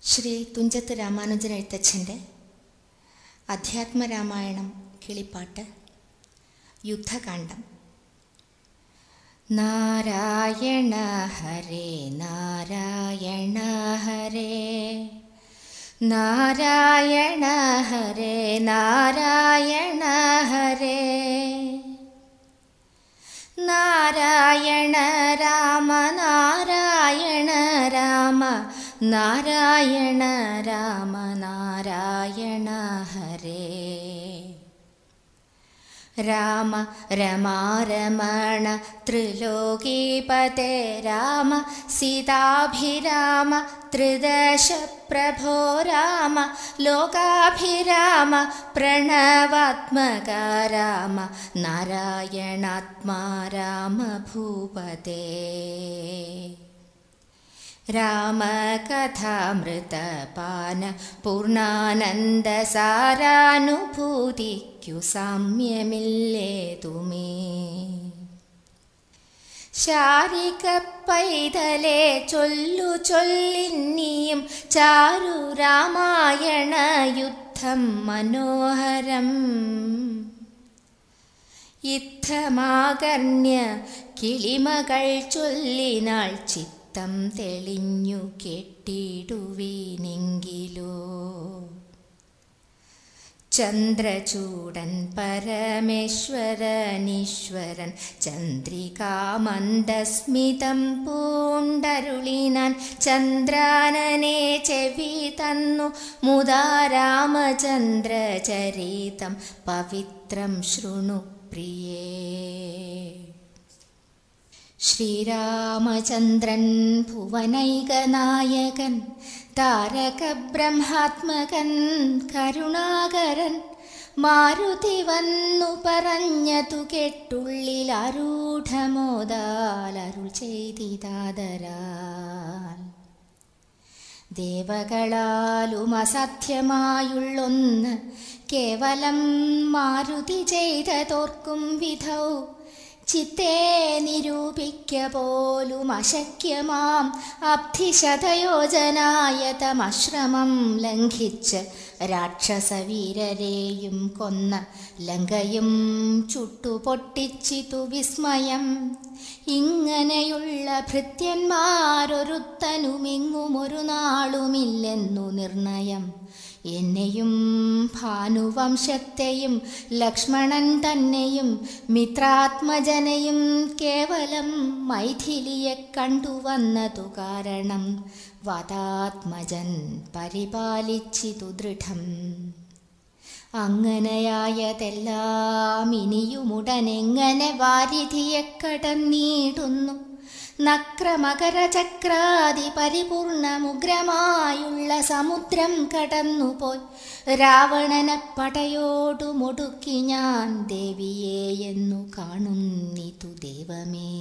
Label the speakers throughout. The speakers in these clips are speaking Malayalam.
Speaker 1: ശ്രീ തുഞ്ചത്ത് രാമാനുജൻ എഴുത്തച്ഛൻ്റെ അധ്യാത്മരാമായണം കിളിപ്പാട്ട് യുദ്ധകാന്ഡം നാരായണ ഹരേ നാരായണ ഹരേ നാരായണ ഹരേ നാരായണ ഹരേ നാരായണ രാമ നാരായണ രാമ നാരായണ രാമ നാരായണ ഹരേ രാമ രമാരമണ ത്രിലോകീപതേ രാമ സീതാഭിരാമ ത്രിദശ പ്രഭോ രാമ ലോകാഭിരാമ പ്രണവാത്മക രാമ നാരായണാത്മാ രാമ ഭൂപതേ രാമകഥാമൃതപാന പൂർണ്ണാനന്ദസാരാനുഭൂതിക്കു സാമ്യമില്ലേതുമേ ശാരിക പൈതലെ ചൊല്ലു ചൊല്ലിന്നിയും ചാരു രാമായണ യുദ്ധം മനോഹരം യുദ്ധമാകർണ്യ കിളിമകൾ ചൊല്ലിനാൾ ചിത്തം തെളിഞ്ഞു കെട്ടിടുവീനെങ്കിലോ ചന്ദ്രചൂടൻ പരമേശ്വരനീശ്വരൻ ചന്ദ്രികാമന്ദസ്മിതം പൂണ്ടരുളിനാൻ ചന്ദ്രാനനെ ചെവി തന്നു മുതാ രാമചന്ദ്രചരിതം പവിത്രം ശൃണു പ്രിയേ ശ്രീരാമചന്ദ്രൻ ഭുവനൈകനായകൻ താരക ബ്രഹ്മാത്മകൻ കരുണാകരൻ മാരുതി വന്നു പറഞ്ഞതു കെട്ടുള്ളിൽ ആരൂഢമോദാൽ അരുൾ ചെയ്തിതാദരാൽ ദേവകളാലും അസാധ്യമായുള്ളൊന്ന് കേവലം മാരുതി ചെയ്തതോർക്കും വിധൗ ചിത്തേ നിരൂപിക്ക പോലും അശക്യമാം അബ്ധിശതയോജനായതമശ്രമം ലംഘിച്ച് രാക്ഷസവീരരെയും കൊന്ന ലങ്കയും ചുട്ടുപൊട്ടിച്ചിതു വിസ്മയം ഇങ്ങനെയുള്ള ഭൃത്യന്മാരൊരുത്തനുമിങ്ങും ഒരു നാളുമില്ലെന്നു നിർണയം എന്നെയും ഭാനുവംശത്തെയും ലക്ഷ്മണൻ തന്നെയും മിത്രാത്മജനെയും കേവലം മൈഥിലിയെ കണ്ടുവന്നതു കാരണം വതാത്മജൻ പരിപാലിച്ചിതു ദൃഢം അങ്ങനെയായതെല്ലാം ഇനിയുമുടനെങ്ങനെ വാരിധിയെ കടന്നീടുന്നു നക്രമകരചക്രാതി പരിപൂർണമുഗ്രമായുള്ള സമുദ്രം കടന്നുപോയി രാവണനെ പടയോടു മുടുക്കി ഞാൻ ദേവിയെ എന്നു കാണുന്നിതു ദൈവമേ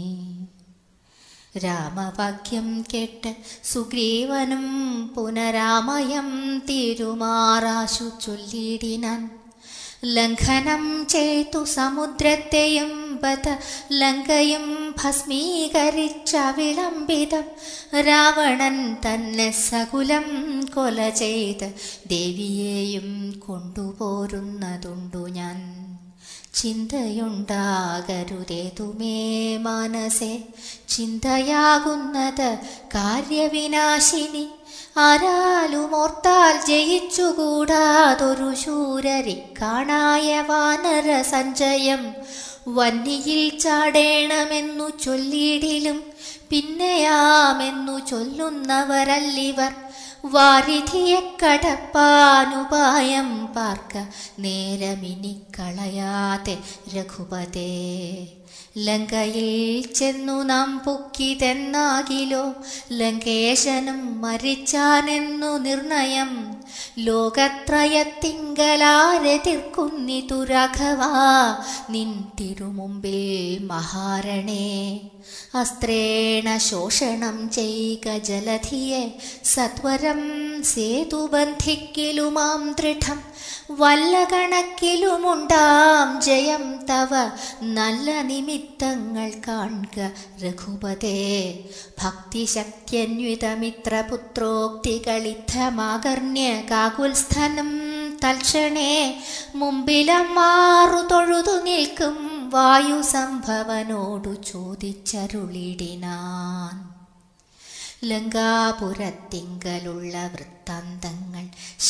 Speaker 1: രാമവാക്യം കേട്ട് സുഗ്രീവനും പുനരാമയം തിരുമാറാശു ചൊല്ലിടിനാൻ ലംഘനം ചെയ്തു സമുദ്രത്തെയും ബത ലങ്കയും ഭസ്മീകരിച്ച വിളംബിതം രാവണൻ തന്നെ സകുലം കൊല ചെയ്ത് ദേവിയെയും കൊണ്ടുപോരുന്നതുണ്ടു ഞാൻ ചിന്തയുണ്ടാകരുതേതുമേ മനസ്സെ ചിന്തയാകുന്നത് കാര്യവിനാശിനി ആരാലും ഓർത്താൽ ജയിച്ചുകൂടാതൊരു ശൂരരി കാണായ വാനര സഞ്ചയം വന്നിയിൽ ചാടേണമെന്നു ചൊല്ലിയിടിലും പിന്നെയാമെന്നു ചൊല്ലുന്നവരല്ലിവർ വാരിധിയെ കടപ്പാനുപായം പാർക്ക നേരമിനി കളയാതെ രഘുപതേ ലങ്കയിൽ ചെന്നു നാം പൊക്കിതെന്നാകിലോ ലങ്കേശനും മരിച്ചാനെന്നു നിർണയം ലോകത്രയത്തിങ്കലാരെതിർക്കുന്നിതു രാഘവാ നിൻ തിരുമുമ്പിൽ മഹാരണേ അസ്ത്രേണ ശോഷണം ചെയ്ക ജലധിയെ സത്വരം സേതുബന്ധിക്കിലുമാം ദൃഢം വല്ല കണക്കിലുമുണ്ടാം ജയം തവ നല്ല നിമിഷ നിമിത്തങ്ങൾ കാൺക രഘുപതേ ഭക്തിശക്തിയന്വിതമിത്രപുത്രോക്തികളിദ്ധമാകർണ്യ കാകുൽസ്ഥനം തൽക്ഷണേ മുമ്പിലമ്മാറു തൊഴുതു നിൽക്കും വായുസംഭവനോടു ചോദിച്ചരുളിടിനാൻ ലങ്കാപുരത്തിങ്കലുള്ള വൃത്താന്തങ്ങൾ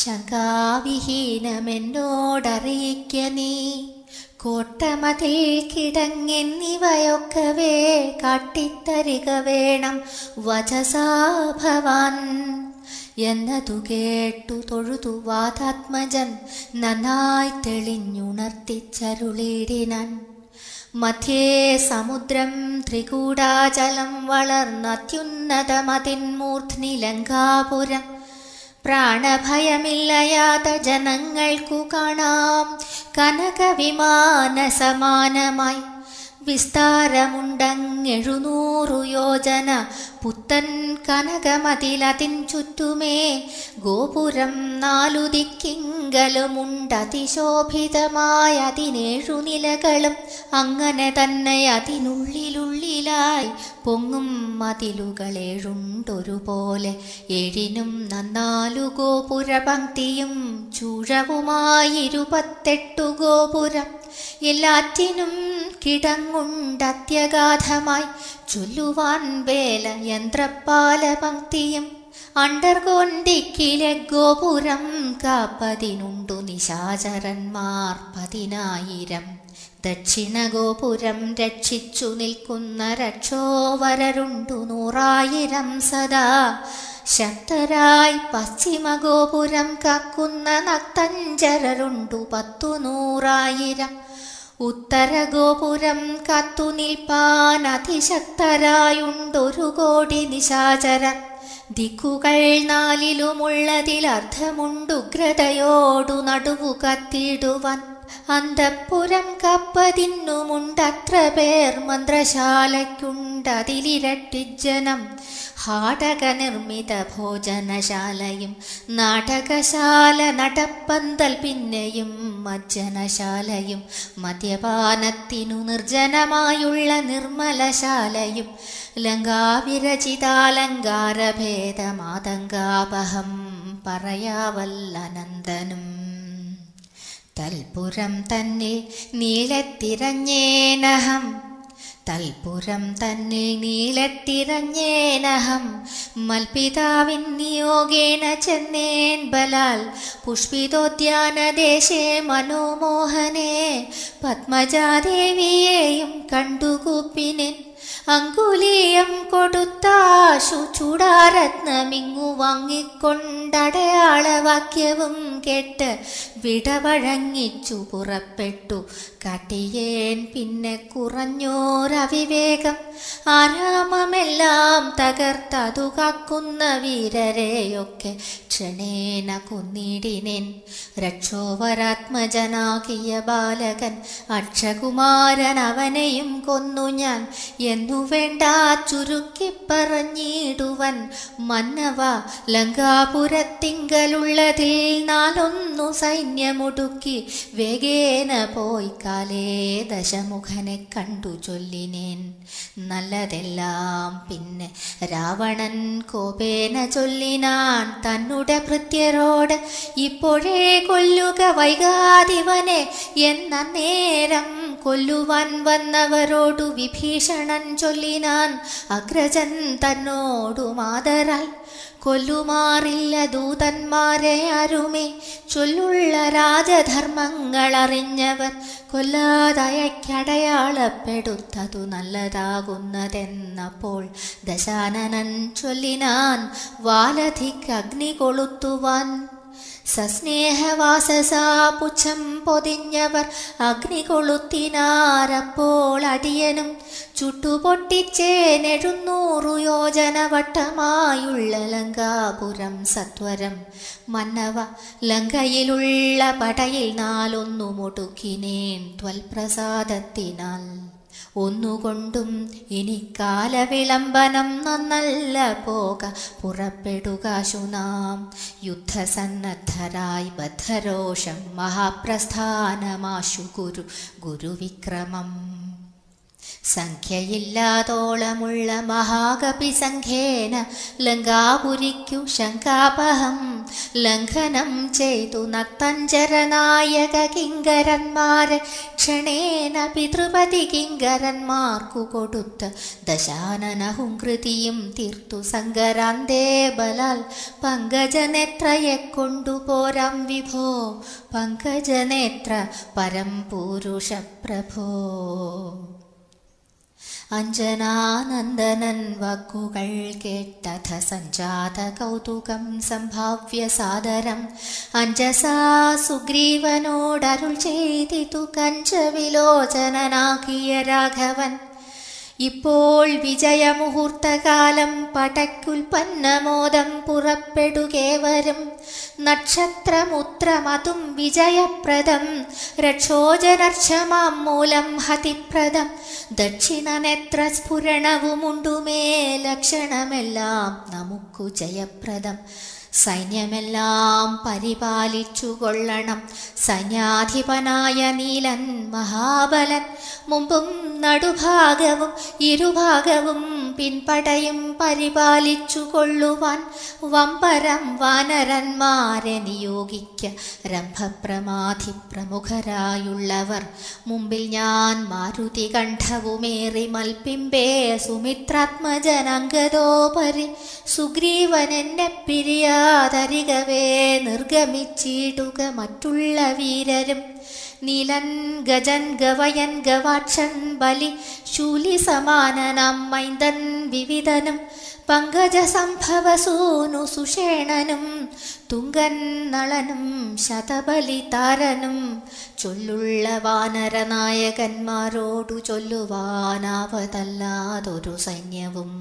Speaker 1: ശങ്കാവിഹീനമെന്നോടറിയിക്ക നീ കോട്ടമതിൽ കിടങ്ങെന്നിവയൊക്കവേ കാട്ടിത്തരിക വേണം വചസാ ഭവാൻ എന്നതു കേട്ടു തൊഴുതു വാതാത്മജൻ നന്നായി തെളിഞ്ഞുണർത്തിച്ചരുളിടിനാൻ മധ്യേ സമുദ്രം ത്രികൂടാചലം വളർന്നത്യുന്നതമതിന്മൂർധ്നി ലങ്കാപുരം പ്രാണഭയമില്ലയാത ജനങ്ങൾക്കു കാണാം കനകവിമാന സമാനമായി വിസ്താരമുണ്ടങ്ങെഴുന്നൂറു യോജന പുത്തൻ കനകമതിലതിൻ ചുറ്റുമേ ഗോപുരം നാലു ദിക്കിങ്കലുമുണ്ടതിശോഭിതമായ അതിനേഴു നിലകളും അങ്ങനെ തന്നെ അതിനുള്ളിലുള്ളിലായി പൊങ്ങും മതിലുകളേഴുണ്ടൊരുപോലെ ഏഴിനും നന്നാലു ഗോപുരപങ്ക്തിയും ചൂഴവുമായിരുപത്തെട്ടു ഗോപുരം എല്ലാറ്റിനും കിടങ്ങുണ്ടത്യഗാധമായി ചൊല്ലുവാൻ വേല യന്ത്രപ്പാല പങ്ക്തിയും അണ്ടർകൊണ്ടിക്കിലെ ഗോപുരം കാപ്പതിനുണ്ടു നിശാചരന്മാർ പതിനായിരം ദക്ഷിണ ഗോപുരം രക്ഷിച്ചു നിൽക്കുന്ന രക്ഷോവരരുണ്ടു നൂറായിരം സദാ ശക്തരായി പശ്ചിമ ഗോപുരം കാക്കുന്ന നക്തഞ്ചരരുണ്ടു പത്തു നൂറായിരം ഉത്തര ഗോപുരം കത്തു നിൽപ്പാൻ അതിശക്തരായുണ്ടൊരു കോടി നിശാചരൻ ദിക്കുകൾ നാലിലുമുള്ളതിൽ അർത്ഥമുണ്ടുഗ്രതയോടു നടുവു കത്തിടുവാൻ അന്തപ്പുരം കപ്പതിന്നുമുണ്ടത്ര പേർ മന്ത്രശാലയ്ക്കുണ്ടതിലിരട്ടിജനം ഹാടക നിർമ്മിത ഭോജനശാലയും നാടകശാല നടപ്പന്തൽ പിന്നെയും മജ്ജനശാലയും മദ്യപാനത്തിനു നിർജ്ജനമായുള്ള നിർമ്മലശാലയും ലങ്കാവിരചിതാലങ്കാരഭേദമാതങ്കാപഹം പറയാവല്ലനന്ദനും തൽപുരം തന്നിൽ നീലത്തിരഞ്ഞേനഹം തൽപുരം തന്നിൽ നീലത്തിരഞ്ഞേനഹം മൽപിതാവിൻ നിയോഗേന ചെന്നേൻ ബലാൽ പുഷ്പിതോദ്യാനദേശേ മനോമോഹനേ പത്മജാദേവിയെയും കണ്ടുകൂപ്പിനേൻ അങ്കുലീയം കൊടുത്താശു ചൂടാരത്നമിങ്ങു വാങ്ങിക്കൊണ്ടടയാളവാക്യവും കേട്ട് വിടവഴങ്ങിച്ചു പുറപ്പെട്ടു കട്ടിയേൻ പിന്നെ കുറഞ്ഞോരവിവേകം ആരാമമെല്ലാം തകർത്തതു കാക്കുന്ന വീരരെയൊക്കെ ക്ഷണേന കൊന്നിടിനേൻ രക്ഷോവരാത്മജനാകിയ ബാലകൻ അക്ഷകുമാരൻ അവനെയും കൊന്നു ഞാൻ എന്നു വേണ്ട ചുരുക്കി പറഞ്ഞിടുവൻ മന്നവ ലങ്കാപുരത്തിങ്കലുള്ളതിൽ നാലൊന്നു സൈന്യമൊടുക്കി വേഗേന പോയി കാലേ ദശമുഖനെ കണ്ടു ചൊല്ലിനേൻ നല്ലതെല്ലാം പിന്നെ രാവണൻ കോപേന ചൊല്ലിനാൻ തന്നുടെ ഭൃത്യരോട് ഇപ്പോഴേ കൊല്ലുക വൈകാതിവനെ എന്ന നേരം കൊല്ലുവാൻ വന്നവരോടു വിഭീഷണൻ ചൊല്ലിനാൻ അഗ്രജൻ തന്നോടു മാതരാൽ കൊല്ലുമാറില്ല ദൂതന്മാരെ അരുമേ ചൊല്ലുള്ള രാജധർമ്മങ്ങൾ അറിഞ്ഞവർ കൊല്ലാതയക്കടയാളപ്പെടുത്തതു നല്ലതാകുന്നതെന്നപ്പോൾ ദശാനനൻ ചൊല്ലിനാൻ വാലധിക്ക് അഗ്നി കൊളുത്തുവാൻ സസ്നേഹവാസസാ പുച്ഛം പൊതിഞ്ഞവർ അഗ്നി കൊളുത്തിനാരപ്പോൾ അടിയനും ചുട്ടുപൊട്ടിച്ചേനെഴുന്നൂറു യോജന വട്ടമായുള്ള ലങ്കാപുരം സത്വരം മന്നവ ലങ്കയിലുള്ള പടയിൽ നാലൊന്നു മുടുക്കിനേൻ ത്വൽപ്രസാദത്തിനാൽ ഒന്നുകൊണ്ടും ഇനി കാലവിളംബനം നന്നല്ല പോക പുറപ്പെടുകാശു നാം യുദ്ധസന്നദ്ധരായി ബദ്ധരോഷം മഹാപ്രസ്ഥാനമാശു ഗുരു ഗുരുവിക്രമം സംഖ്യയില്ലാതോളമുള്ള മഹാകപി സംഖ്യേന ലങ്കാപുരിക്കു ശങ്കാപഹം ലംഘനം ചെയ്തു നക്തഞ്ചരനായക കിങ്കരന്മാരെ ക്ഷണേന പിതൃപതി കിങ്കരന്മാർക്കു കൊടുത്ത് ദശാനനഹും തീർത്തു സങ്കരാന്തേ ബലാൽ പങ്കജനേത്രയെ കൊണ്ടുപോരാം വിഭോ പങ്കജനേത്ര പരം പുരുഷ പ്രഭോ അഞ്ജനാനന്ദനൻ വാക്കുകൾ കേട്ടഥ സഞ്ജാത കൗതുകം സംഭാവ്യ സാദരം അഞ്ജസാ സുഗ്രീവനോടരുൾ ചെയ്തിതു കഞ്ചവിലോചനനാക്കിയ രാഘവൻ ഇപ്പോൾ വിജയമുഹൂർത്തകാലം പടയ്ക്കുൽപ്പന്നമോദം പുറപ്പെടുകേവരും നക്ഷത്രമുത്രമതും വിജയപ്രദം രക്ഷോജനർക്ഷമാം മൂലം ഹതിപ്രദം ദക്ഷിണനേത്ര സ്ഫുരണവുമുണ്ടുമേ ലക്ഷണമെല്ലാം നമുക്കു ജയപ്രദം സൈന്യമെല്ലാം പരിപാലിച്ചു കൊള്ളണം സൈന്യാധിപനായ നീലൻ മഹാബലൻ മുമ്പും നടുഭാഗവും ഇരുഭാഗവും പിൻപടയും പരിപാലിച്ചു കൊള്ളുവാൻ വമ്പരം വാനരന്മാരെ നിയോഗിക്ക രംഭപ്രമാധി പ്രമുഖരായുള്ളവർ മുമ്പിൽ ഞാൻ മാരുതി കണ്ഠവുമേറി മൽപ്പിമ്പേ സുമിത്രാത്മജനങ്കതോപരി സുഗ്രീവൻ എന്നെ പിരിയാതരികവേ നിർഗമിച്ചിടുക മറ്റുള്ള വീരരും നീലൻ ഗജൻ ഗവയൻ ഗവാക്ഷൻ ബലി ശൂലി സമാനനം മൈന്ദൻ വിവിധനും പങ്കജ സംഭവസൂനു സുഷേണനും തുങ്കൻ നളനും ശതബലി താരനും ചൊല്ലുള്ള വാനരനായകന്മാരോടു ചൊല്ലുവാനാവതല്ലാതൊരു സൈന്യവും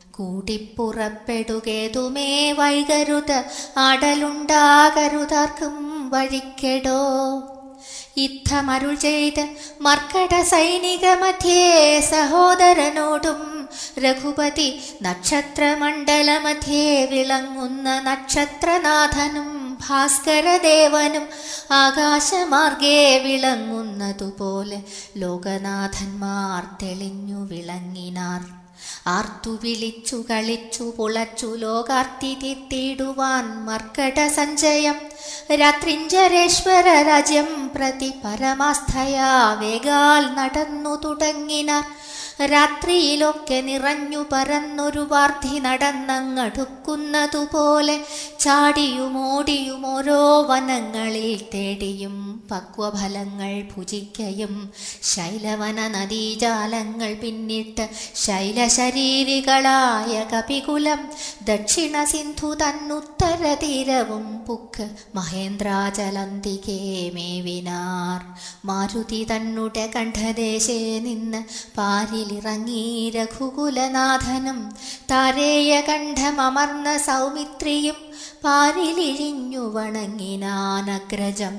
Speaker 1: കൂടിപ്പുറപ്പെടുകേതുമേ വൈകരുത് ആടലുണ്ടാകരുതാർക്കും വഴിക്കെടോ യുദ്ധമരുൾ ചെയ്ത് മർക്കട സൈനിക മധ്യേ സഹോദരനോടും രഘുപതി നക്ഷത്രമണ്ഡലമധ്യേ വിളങ്ങുന്ന നക്ഷത്രനാഥനും ഭാസ്കരദേവനും ആകാശമാർഗേ വിളങ്ങുന്നതുപോലെ ലോകനാഥന്മാർ തെളിഞ്ഞു വിളങ്ങിനാർ ആർത്തു വിളിച്ചു കളിച്ചു പുളച്ചു ലോകാർത്തി തിത്തിടുവാൻ മർക്കട സഞ്ചയം രാത്രിഞ്ചരേശ്വര രാജ്യം പ്രതി പരമാസ്ഥയാ വേഗാൽ നടന്നു തുടങ്ങിനാർ രാത്രിയിലൊക്കെ നിറഞ്ഞു പരന്നൊരു വാർദ്ധി നടന്നങ്ങടുക്കുന്നതുപോലെ ചാടിയും ഓടിയും ഓരോ വനങ്ങളിൽ തേടിയും പക്വഫലങ്ങൾ ഭുജിക്കയും ശൈലവന നദീജാലങ്ങൾ പിന്നിട്ട് ശൈലശരീരികളായ കപികുലം ദക്ഷിണ സിന്ധു തന്നുത്തര തീരവും പുക്ക് മഹേന്ദ്രാചലന്തികേ മേവിനാർ മാരുതി തന്നുടെ കണ്ഠദേശേ നിന്ന് പാരിലിറങ്ങി രഘുകുലനാഥനും താരേയ കണ്ഠമർന്ന സൗമിത്രിയും പാരിലിഴിഞ്ഞു വണങ്ങിനാനഗ്രജം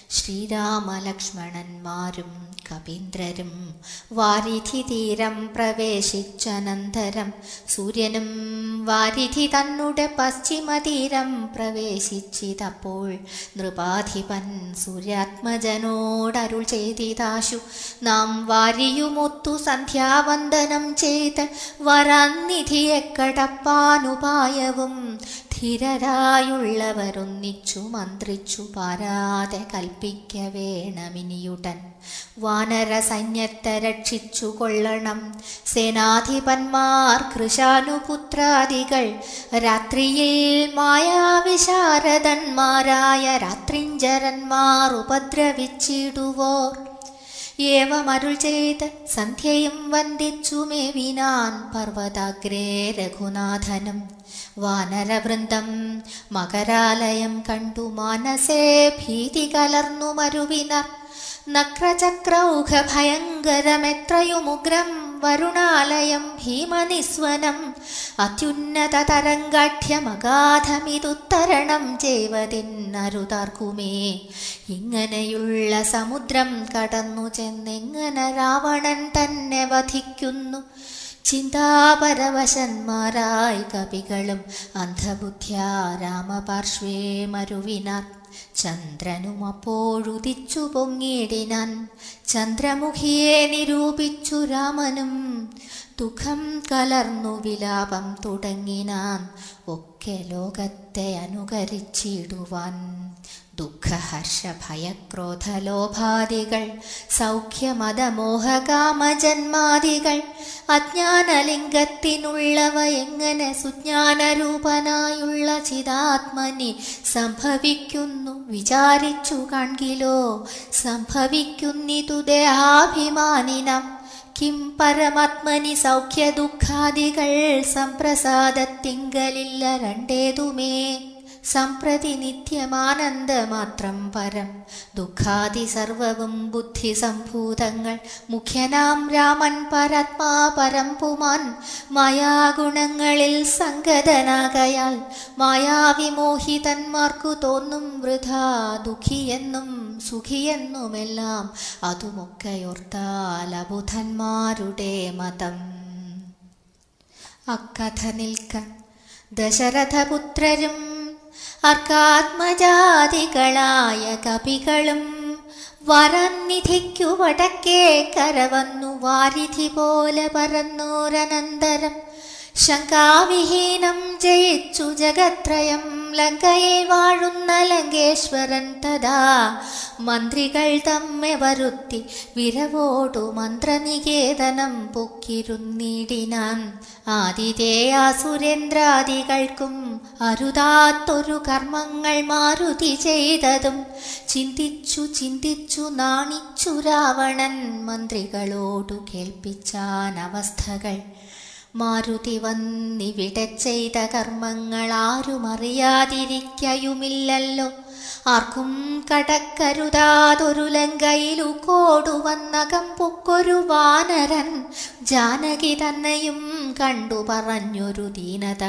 Speaker 1: ശ്രീരാമലക്ഷ്മണന്മാരും കവീന്ദ്രരും വാരിധി തീരം പ്രവേശിച്ചനന്തരം സൂര്യനും വാരിധി തന്നുടെ പശ്ചിമതീരം പ്രവേശിച്ചിതപ്പോൾ നൃപാധിപൻ സൂര്യാത്മജനോടരുൾ ചെയ്തിതാശു നാം വാരിയുമൊത്തു സന്ധ്യാവന്ദനം ചെയ്ത് വരാന്നിധിയെ കടപ്പാനുപായവും ധീരരായുള്ളവരൊന്നിച്ചു മന്ത്രിച്ചു പാരാതെ കൽപ്പിക്ക വേണമിനിയുടൻ വാനര സൈന്യത്തെ രക്ഷിച്ചു കൊള്ളണം സേനാധിപന്മാർ കൃശാനുപുത്രാദികൾ രാത്രിയിൽ മായാവിശാരദന്മാരായ രാത്രിഞ്ചരന്മാർ ഉപദ്രവിച്ചിടുവോർ ഏവമരുൾ ചെയ്ത് സന്ധ്യയും വന്ദിച്ചു മേവിനാൻ പർവ്വതാഗ്രേ രഘുനാഥനും വാനരവൃന്ദം മകരാലയം കണ്ടു മാനസേ ഭീതി കലർന്നു മരുവിനർ നക്രചക്രൗഘ ഭയങ്കരമെത്രയുമുഗ്രം വരുണാലയം ഭീമനിസ്വനം അത്യുന്നത തരംഗാഠ്യമഗാധമിതുത്തരണം ചെയ്വതിന്നരുതാർക്കുമേ ഇങ്ങനെയുള്ള സമുദ്രം കടന്നു ചെന്നെങ്ങനെ രാവണൻ തന്നെ വധിക്കുന്നു ചിന്താപരവശന്മാരായി കവികളും അന്ധബുദ്ധ്യാ രാമപാർശ്വേ മരുവിനാർ ചന്ദ്രനും അപ്പോഴുദിച്ചു പൊങ്ങിയിടിനാൻ ചന്ദ്രമുഖിയെ നിരൂപിച്ചു രാമനും ദുഃഖം കലർന്നു വിലാപം തുടങ്ങിനാൻ ഒക്കെ ലോകത്തെ അനുകരിച്ചിടുവാൻ ദുഃഖഹർഷ ഭയക്രോധ ലോഭാദികൾ സൗഖ്യമതമോഹകാമജന്മാദികൾ അജ്ഞാനലിംഗത്തിനുള്ളവ എങ്ങനെ സുജ്ഞാനരൂപനായുള്ള ചിതാത്മനി സംഭവിക്കുന്നു വിചാരിച്ചു കാൺകിലോ സംഭവിക്കുന്നിതു ദേഹാഭിമാനിനം കിം പരമാത്മനി സൗഖ്യ ദുഃഖാദികൾ സംപ്രസാദത്തിങ്കലില്ല രണ്ടേതുമേ സംപ്രതി നിത്യമാനന്ദമാത്രം പരം ദുഃഖാദി സർവവും ബുദ്ധി സംഭൂതങ്ങൾ മുഖ്യനാം രാമൻ പരാത്മാ പരം പുമാൻ മായാഗുണങ്ങളിൽ സംഗതനാകയാൽ മായാവിമോഹിതന്മാർക്കു തോന്നും വൃഥാ ദുഃഖിയെന്നും സുഖിയെന്നുമെല്ലാം അതുമൊക്കെയോർത്താൽ അബുധന്മാരുടെ മതം അക്കഥ നിൽക്ക ദശരഥപുത്രരും അർക്കാത്മജാതികളായ കവികളും വരന്നിധിക്കു വടക്കേ കരവന്നു വാരിധി പോലെ പരന്നൂരനന്തരം ശങ്കാവിഹീനം ജയിച്ചു ജഗത്രയം ലങ്കയിൽ വാഴുന്ന ലങ്കേശ്വരൻ തഥാ മന്ത്രികൾ തമ്മെ വരുത്തി വിരവോടു മന്ത്രനികേതനം പൊക്കിരുന്നിടിനാൻ ആതിഥേയ സുരേന്ദ്രാദികൾക്കും അരുതാത്തൊരു കർമ്മങ്ങൾ മാരുതി ചെയ്തതും ചിന്തിച്ചു ചിന്തിച്ചു നാണിച്ചു രാവണൻ മന്ത്രികളോടു കേൾപ്പിച്ചാൻ അവസ്ഥകൾ മാരുതി വന്നിവിടെ ചെയ്ത കർമ്മങ്ങൾ ആരും അറിയാതിരിക്കയുമില്ലല്ലോ ആർക്കും കടക്കരുതാതൊരു ലങ്കയിലു കോടുവന്നകം പൊക്കൊരു വാനരൻ ജാനകി തന്നെയും കണ്ടു പറഞ്ഞൊരു ദീനത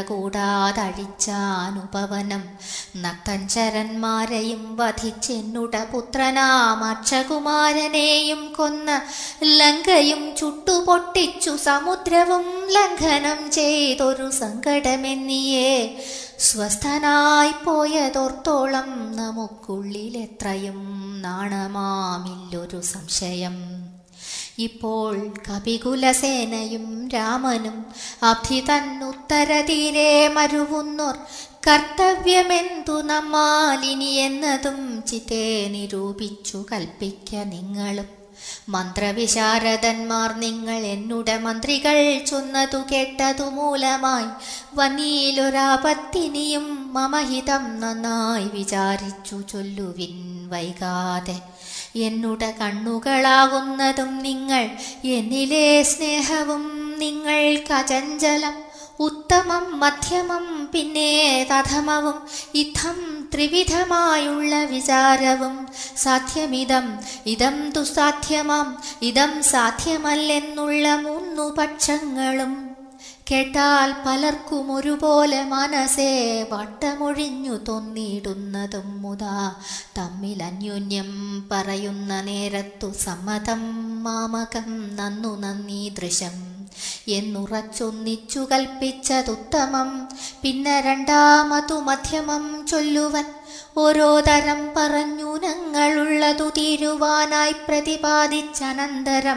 Speaker 1: കൂടാതഴിച്ചാനുപവനം നക്തഞ്ചരന്മാരെയും വധിച്ചെന്നുട പുത്രനാം അക്ഷകുമാരനെയും കൊന്ന ലങ്കയും ചുട്ടുപൊട്ടിച്ചു സമുദ്രവും ലംഘനം ചെയ്തൊരു സങ്കടമെന്നിയേ സ്വസ്ഥനായി പോയതോർത്തോളം നമുക്കുള്ളിലെത്രയും നാണമാമില്ലൊരു സംശയം ഇപ്പോൾ കപികുലസേനയും രാമനും അബ്ധി തന്നുത്തരതീരെ മരുവുന്നോർ കർത്തവ്യമെന്തു നമ്മാലിനി എന്നതും ചിത്തേ നിരൂപിച്ചു കൽപ്പിക്ക നിങ്ങളും മന്ത്രവിശാരദന്മാർ നിങ്ങൾ എന്നുടെ മന്ത്രികൾ ചൊന്നതു കേട്ടതു മൂലമായി വന്നീലൊരാപത്തിനിയും മമഹിതം നന്നായി വിചാരിച്ചു ചൊല്ലുവിൻ വൈകാതെ എന്നുടെ കണ്ണുകളാകുന്നതും നിങ്ങൾ എന്നിലെ സ്നേഹവും നിങ്ങൾക്കചഞ്ചലം ഉത്തമം മധ്യമം പിന്നെ തഥമവും ഇത്തം ത്രിവിധമായുള്ള വിചാരവും സാധ്യമിതം ഇതം ദുസാധ്യമാം ഇതം സാധ്യമല്ലെന്നുള്ള മൂന്നു പക്ഷങ്ങളും കേട്ടാൽ പലർക്കും ഒരുപോലെ മനസ്സേ വട്ടമൊഴിഞ്ഞു തോന്നിയിടുന്നതും മുതാ തമ്മിൽ അന്യോന്യം പറയുന്ന നേരത്തു സമ്മതം മാമകം നന്നു നന്ദി ദൃശം എന്നുറച്ചൊന്നിച്ചു കൽപ്പിച്ചതുത്തമം പിന്നെ രണ്ടാമതു മധ്യമം ചൊല്ലുവൻ ഓരോ തരം പറഞ്ഞു ഞങ്ങളുള്ളതു തീരുവാനായി പ്രതിപാദിച്ചനന്തരം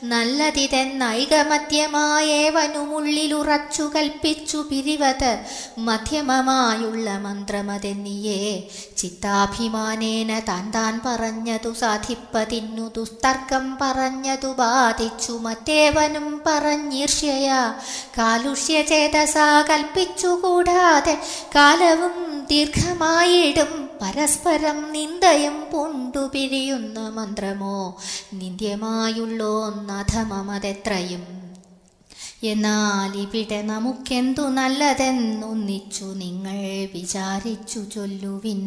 Speaker 1: നല്ലതിതെന്നൈകമധ്യമായേവനുമുള്ളിലുറച്ചു കൽപ്പിച്ചു പിരിവത് മധ്യമമായുള്ള മന്ത്രമതെന്നിയേ ചിത്താഭിമാനേന താൻ താൻ പറഞ്ഞതു സാധിപ്പതിന്നു ദുസ്തർക്കം പറഞ്ഞതു ബാധിച്ചു മറ്റേവനും പറഞ്ഞീർഷ്യയാ കാലുഷ്യചേതസാ കൽപ്പിച്ചുകൂടാതെ കാലവും ദീർഘമായിടും പരസ്പരം നിന്ദയും പൂണ്ടു പിരിയുന്ന മന്ത്രമോ നിന്ദ്യമായുള്ളോന്നധമതെത്രയും എന്നാൽ ഇവിടെ നമുക്കെന്തു നല്ലതെന്നൊന്നിച്ചു നിങ്ങൾ വിചാരിച്ചു ചൊല്ലുവിൻ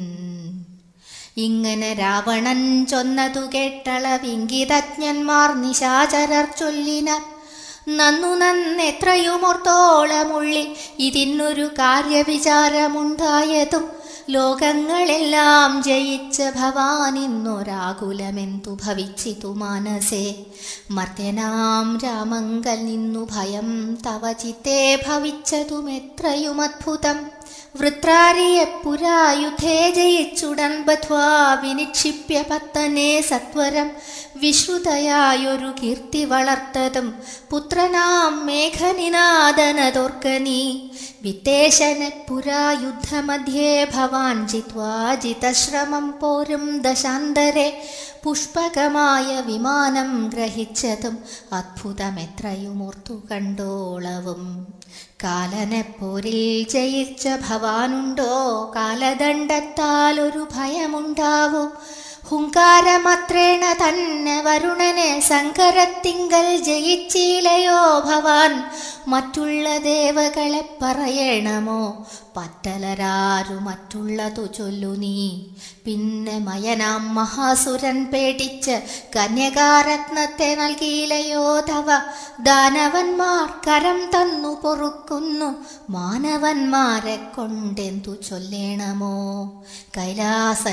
Speaker 1: ഇങ്ങനെ രാവണൻ ചൊന്നതു കേട്ടളവിംഗിതജ്ഞന്മാർ നിശാചരർ ചൊല്ലിനാർ നന്നു നന്നെത്രയുമോർത്തോളമുള്ളിൽ ഇതിനൊരു കാര്യവിചാരമുണ്ടായതും ലോകങ്ങളെല്ലാം ജയിച്ച ഭവാനിന്നൊരാകുലമെന്തു ഭവിച്ചിതു മാനസേ മർദ്ദനാം രാമങ്കൽ നിന്നു ഭയം തവ ചിത്തേ ഭവിച്ചതുമെത്രയും അദ്ഭുതം വൃത്രാരിയെ പുരായുധേ ജയിച്ചുടൻ ബധ്വാ വിനിക്ഷിപ്യ പത്തനെ സത്വരം വിശ്രുതയായൊരു കീർത്തി വളർത്തതും പുത്രനാം മേഘനിനാദനതോർക്കനീ വിത്തേശനെ പുരായുദ്ധമധ്യേ ഭവാൻ ജിത്വാ ജിതശ്രമം പോരും ദശാന്തരെ പുഷ്പകമായ വിമാനം ഗ്രഹിച്ചതും അദ്ഭുതമെത്രയുമോർത്തു കണ്ടോളവും കാലനെ പോരിൽ ജയിച്ച ഭവാനുണ്ടോ കാലദണ്ഡത്താൽ ഒരു ഭയമുണ്ടാവൂ ഹുങ്കാരമത്രേണ തന്നെ വരുണനെ സങ്കരത്തിങ്കൽ ജയിച്ചിലയോ ഭവാൻ മറ്റുള്ള ദേവകളെ പറയണമോ പറ്റലരാരു മറ്റുള്ളതു ചൊല്ലു നീ പിന്നെ മയനാം മഹാസുരൻ പേടിച്ച് കന്യകാരത്നത്തെ നൽകിയിലയോ തവ ദാനവന്മാർ കരം തന്നു പൊറുക്കുന്നു മാനവന്മാരെ കൊണ്ടെന്തു ചൊല്ലേണമോ കൈലാസ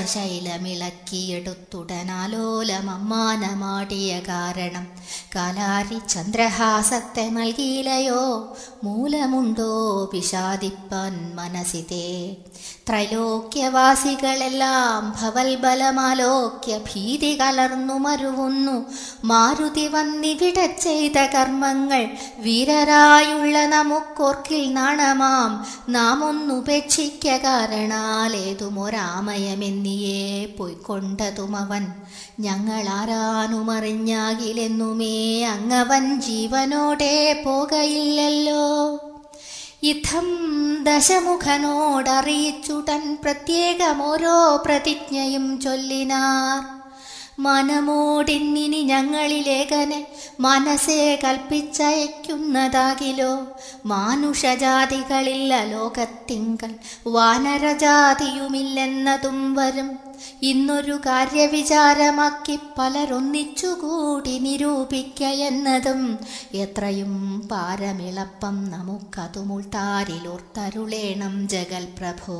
Speaker 1: ശൈലമിളക്കിയെടുത്തുടനാലോലമമ്മാനമാടിയ കാരണം കാലാരി ചന്ദ്രഹാസത്തെ നൽകിയിലയോ മൂലമുണ്ടോ വിഷാദിപ്പാൻ മനസ്സിതേ ത്രൈലോക്യവാസികളെല്ലാം ഭവൽബലമാലോക്യ ഭീതി കലർന്നു മരുവുന്നു മാരുതി വന്നിവിടെ ചെയ്ത കർമ്മങ്ങൾ വീരരായുള്ള നമുക്കോർക്കിൽ നാണമാം നാം ഒന്നുപേക്ഷിക്ക കാരണാലേതുമൊരാമയമെന്നിയേ പൊയ്ക്കൊണ്ടതും അവൻ ഞങ്ങളാരാനുമറിഞ്ഞാകിലെന്നുമേ അങ്ങവൻ ജീവനോടെ പോകയില്ലല്ലോ യുദ്ധം ദശമുഖനോടറിയിച്ചുടൻ പ്രത്യേകമോരോ പ്രതിജ്ഞയും ചൊല്ലിനാർ മനമോടിന്നിനി ഞങ്ങളിലേഖനെ മനസ്സേ കൽപ്പിച്ചയക്കുന്നതാകിലോ മാനുഷജാതികളില്ല ലോകത്തിങ്കൽ വാനരജാതിയുമില്ലെന്നതും വരും ഇന്നൊരു കാര്യവിചാരമാക്കി പലരൊന്നിച്ചുകൂടി നിരൂപിക്ക എന്നതും എത്രയും പാരമിളപ്പം നമുക്കതുമുൾത്താരിലോർത്തരുളേണം ജഗൽ പ്രഭോ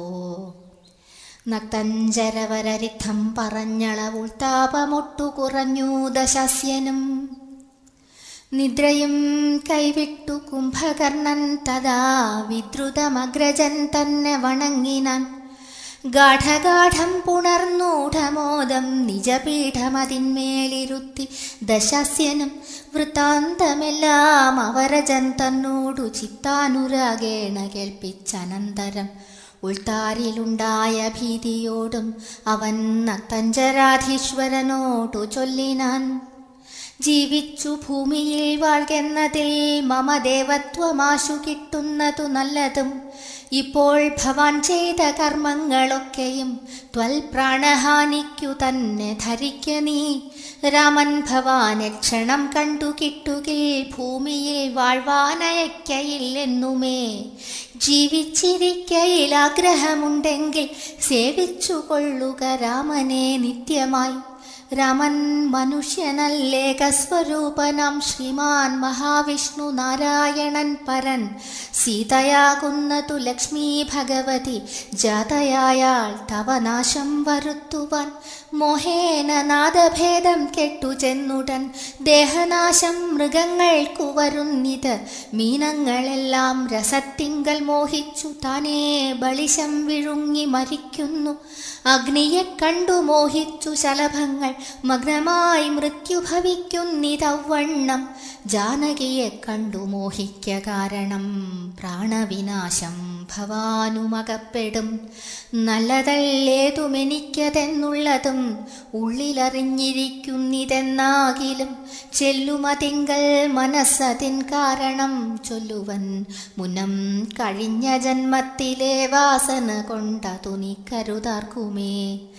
Speaker 1: നക്തഞ്ചരവരരിദ്ധം പറഞ്ഞളവുൾത്താപമൊട്ടു കുറഞ്ഞു ദശസ്യനും നിദ്രയും കൈവിട്ടു കുംഭകർണൻ തഥാ വിദ്രുതമഗ്രജൻ തന്നെ വണങ്ങിനാൻ ഗാഠഗാഠം പുണർന്നൂഢമോദം നിജപീഠമതിന്മേലിരുത്തി ദശസ്യനും വൃത്താന്തമെല്ലാം അവരജൻ തന്നോടു ചിത്താനുരാഗേണ കേൾപ്പിച്ചനന്തരം ഉൾത്താരിലുണ്ടായ ഭീതിയോടും അവൻ നത്തഞ്ചരാധീശ്വരനോടു ചൊല്ലിനാൻ ജീവിച്ചു ഭൂമിയിൽ വാഴ്കെന്നതിൽ മമ ദേവത്വമാശു കിട്ടുന്നതു നല്ലതും ഇപ്പോൾ ഭവാൻ ചെയ്ത കർമ്മങ്ങളൊക്കെയും ത്വൽ പ്രാണഹാനിക്കു തന്നെ ധരിക്ക നീ രാമൻ ഭവാനെ ക്ഷണം കണ്ടു കിട്ടുകിൽ ഭൂമിയിൽ വാഴ്വാനയക്കയില്ലെന്നുമേ ജീവിച്ചിരിക്കയിൽ ആഗ്രഹമുണ്ടെങ്കിൽ സേവിച്ചു കൊള്ളുക രാമനെ നിത്യമായി രാമൻ മനുഷ്യനല്ലേകസ്വരൂപനാം ശ്രീമാൻ മഹാവിഷ്ണു നാരായണൻ പരൻ സീതയാകുന്നതു ലക്ഷ്മി ഭഗവതി ജാതയായാൾ തവ നാശം വരുത്തുവാൻ മോഹേന നാദഭേദം കെട്ടു ചെന്നുടൻ ദേഹനാശം മൃഗങ്ങൾക്കു വരുന്നിത് മീനങ്ങളെല്ലാം രസത്തിങ്കൽ മോഹിച്ചു താനേ ബളിശം വിഴുങ്ങി മരിക്കുന്നു അഗ്നിയെ കണ്ടു മോഹിച്ചു ശലഭങ്ങൾ മഗ്നമായി മൃത്യു ഭവിക്കുന്നിതവണ്ണം ജാനകിയെ കണ്ടു മോഹിക്ക കാരണം പ്രാണവിനാശം ഭവാനുമകപ്പെടും നല്ലതല്ലേതുമെനിക്കതെന്നുള്ളതും ഉള്ളിലറിഞ്ഞിരിക്കുന്നിതെന്നാകിലും ചെല്ലുമതിങ്കൽ മനസ്സതിൻ കാരണം ചൊല്ലുവൻ മുനം കഴിഞ്ഞ ജന്മത്തിലെ വാസന കൊണ്ടതു നീ കരുതാർക്കുമേ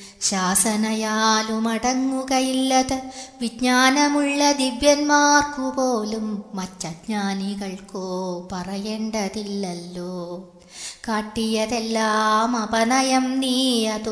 Speaker 1: ശാസനയാലുമടങ്ങുകയില്ലത് വിജ്ഞാനമുള്ള ദിവ്യന്മാർക്കു പോലും മറ്റജ്ഞാനികൾക്കോ പറയേണ്ടതില്ലല്ലോ കാട്ടിയതെല്ലാം അപനയം നീ അതു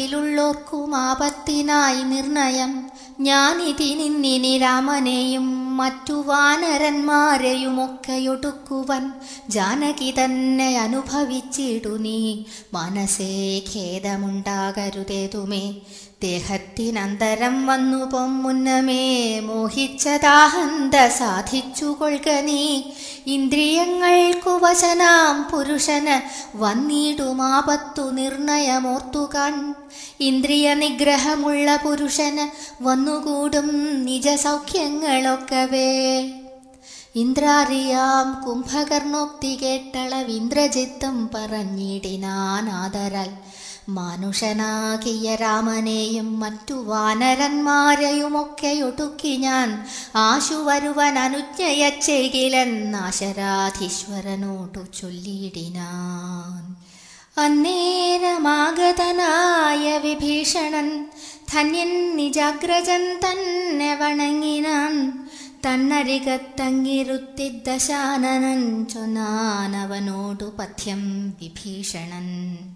Speaker 1: നാട്ടിലുള്ളോർക്കും ആപത്തിനായി നിർണയം ഞാനിതി നിന്നിനി രാമനെയും മറ്റു വാനരന്മാരെയുമൊക്കെയൊടുക്കുവൻ ജാനകി തന്നെ അനുഭവിച്ചിടു നീ മനസ്സേ ഖേദമുണ്ടാകരുതേതുമേ ദേഹത്തിനന്തരം വന്നു പൊമ്മുന്നമേ മോഹിച്ചതാഹന്ത സാധിച്ചുകൊള്ളുക നീ ഇന്ദ്രിയങ്ങൾക്കു വശനാം പുരുഷന് വന്നിടുമാപത്തു നിർണയമോർത്തുകാൺ ഇന്ദ്രിയ നിഗ്രഹമുള്ള പുരുഷന് വന്നുകൂടും നിജസൗഖ്യങ്ങളൊക്കവേ ഇന്ദ്രാറിയാം കുംഭകർണോക്തി കേട്ടളവിന്ദ്രജിത്തും പറഞ്ഞിടിനാൻ ആദരാൽ മാനുഷനാകിയ രാമനെയും മറ്റു വാനരന്മാരെയുമൊക്കെ ഒടുക്കി ഞാൻ ആശു വരുവൻ അനുജ്ഞയച്ചെകിലെന്നാശരാധീശ്വരനോടു ചൊല്ലിയിടിനാൻ അന്നേരമാഗതനായ വിഭീഷണൻ ധന്യൻ നിജാഗ്രജൻ തന്നെ വണങ്ങിനാൻ തന്നരികത്തങ്ങിരുത്തി ദശാനനൻ ചൊന്നാനവനോടു പഥ്യം വിഭീഷണൻ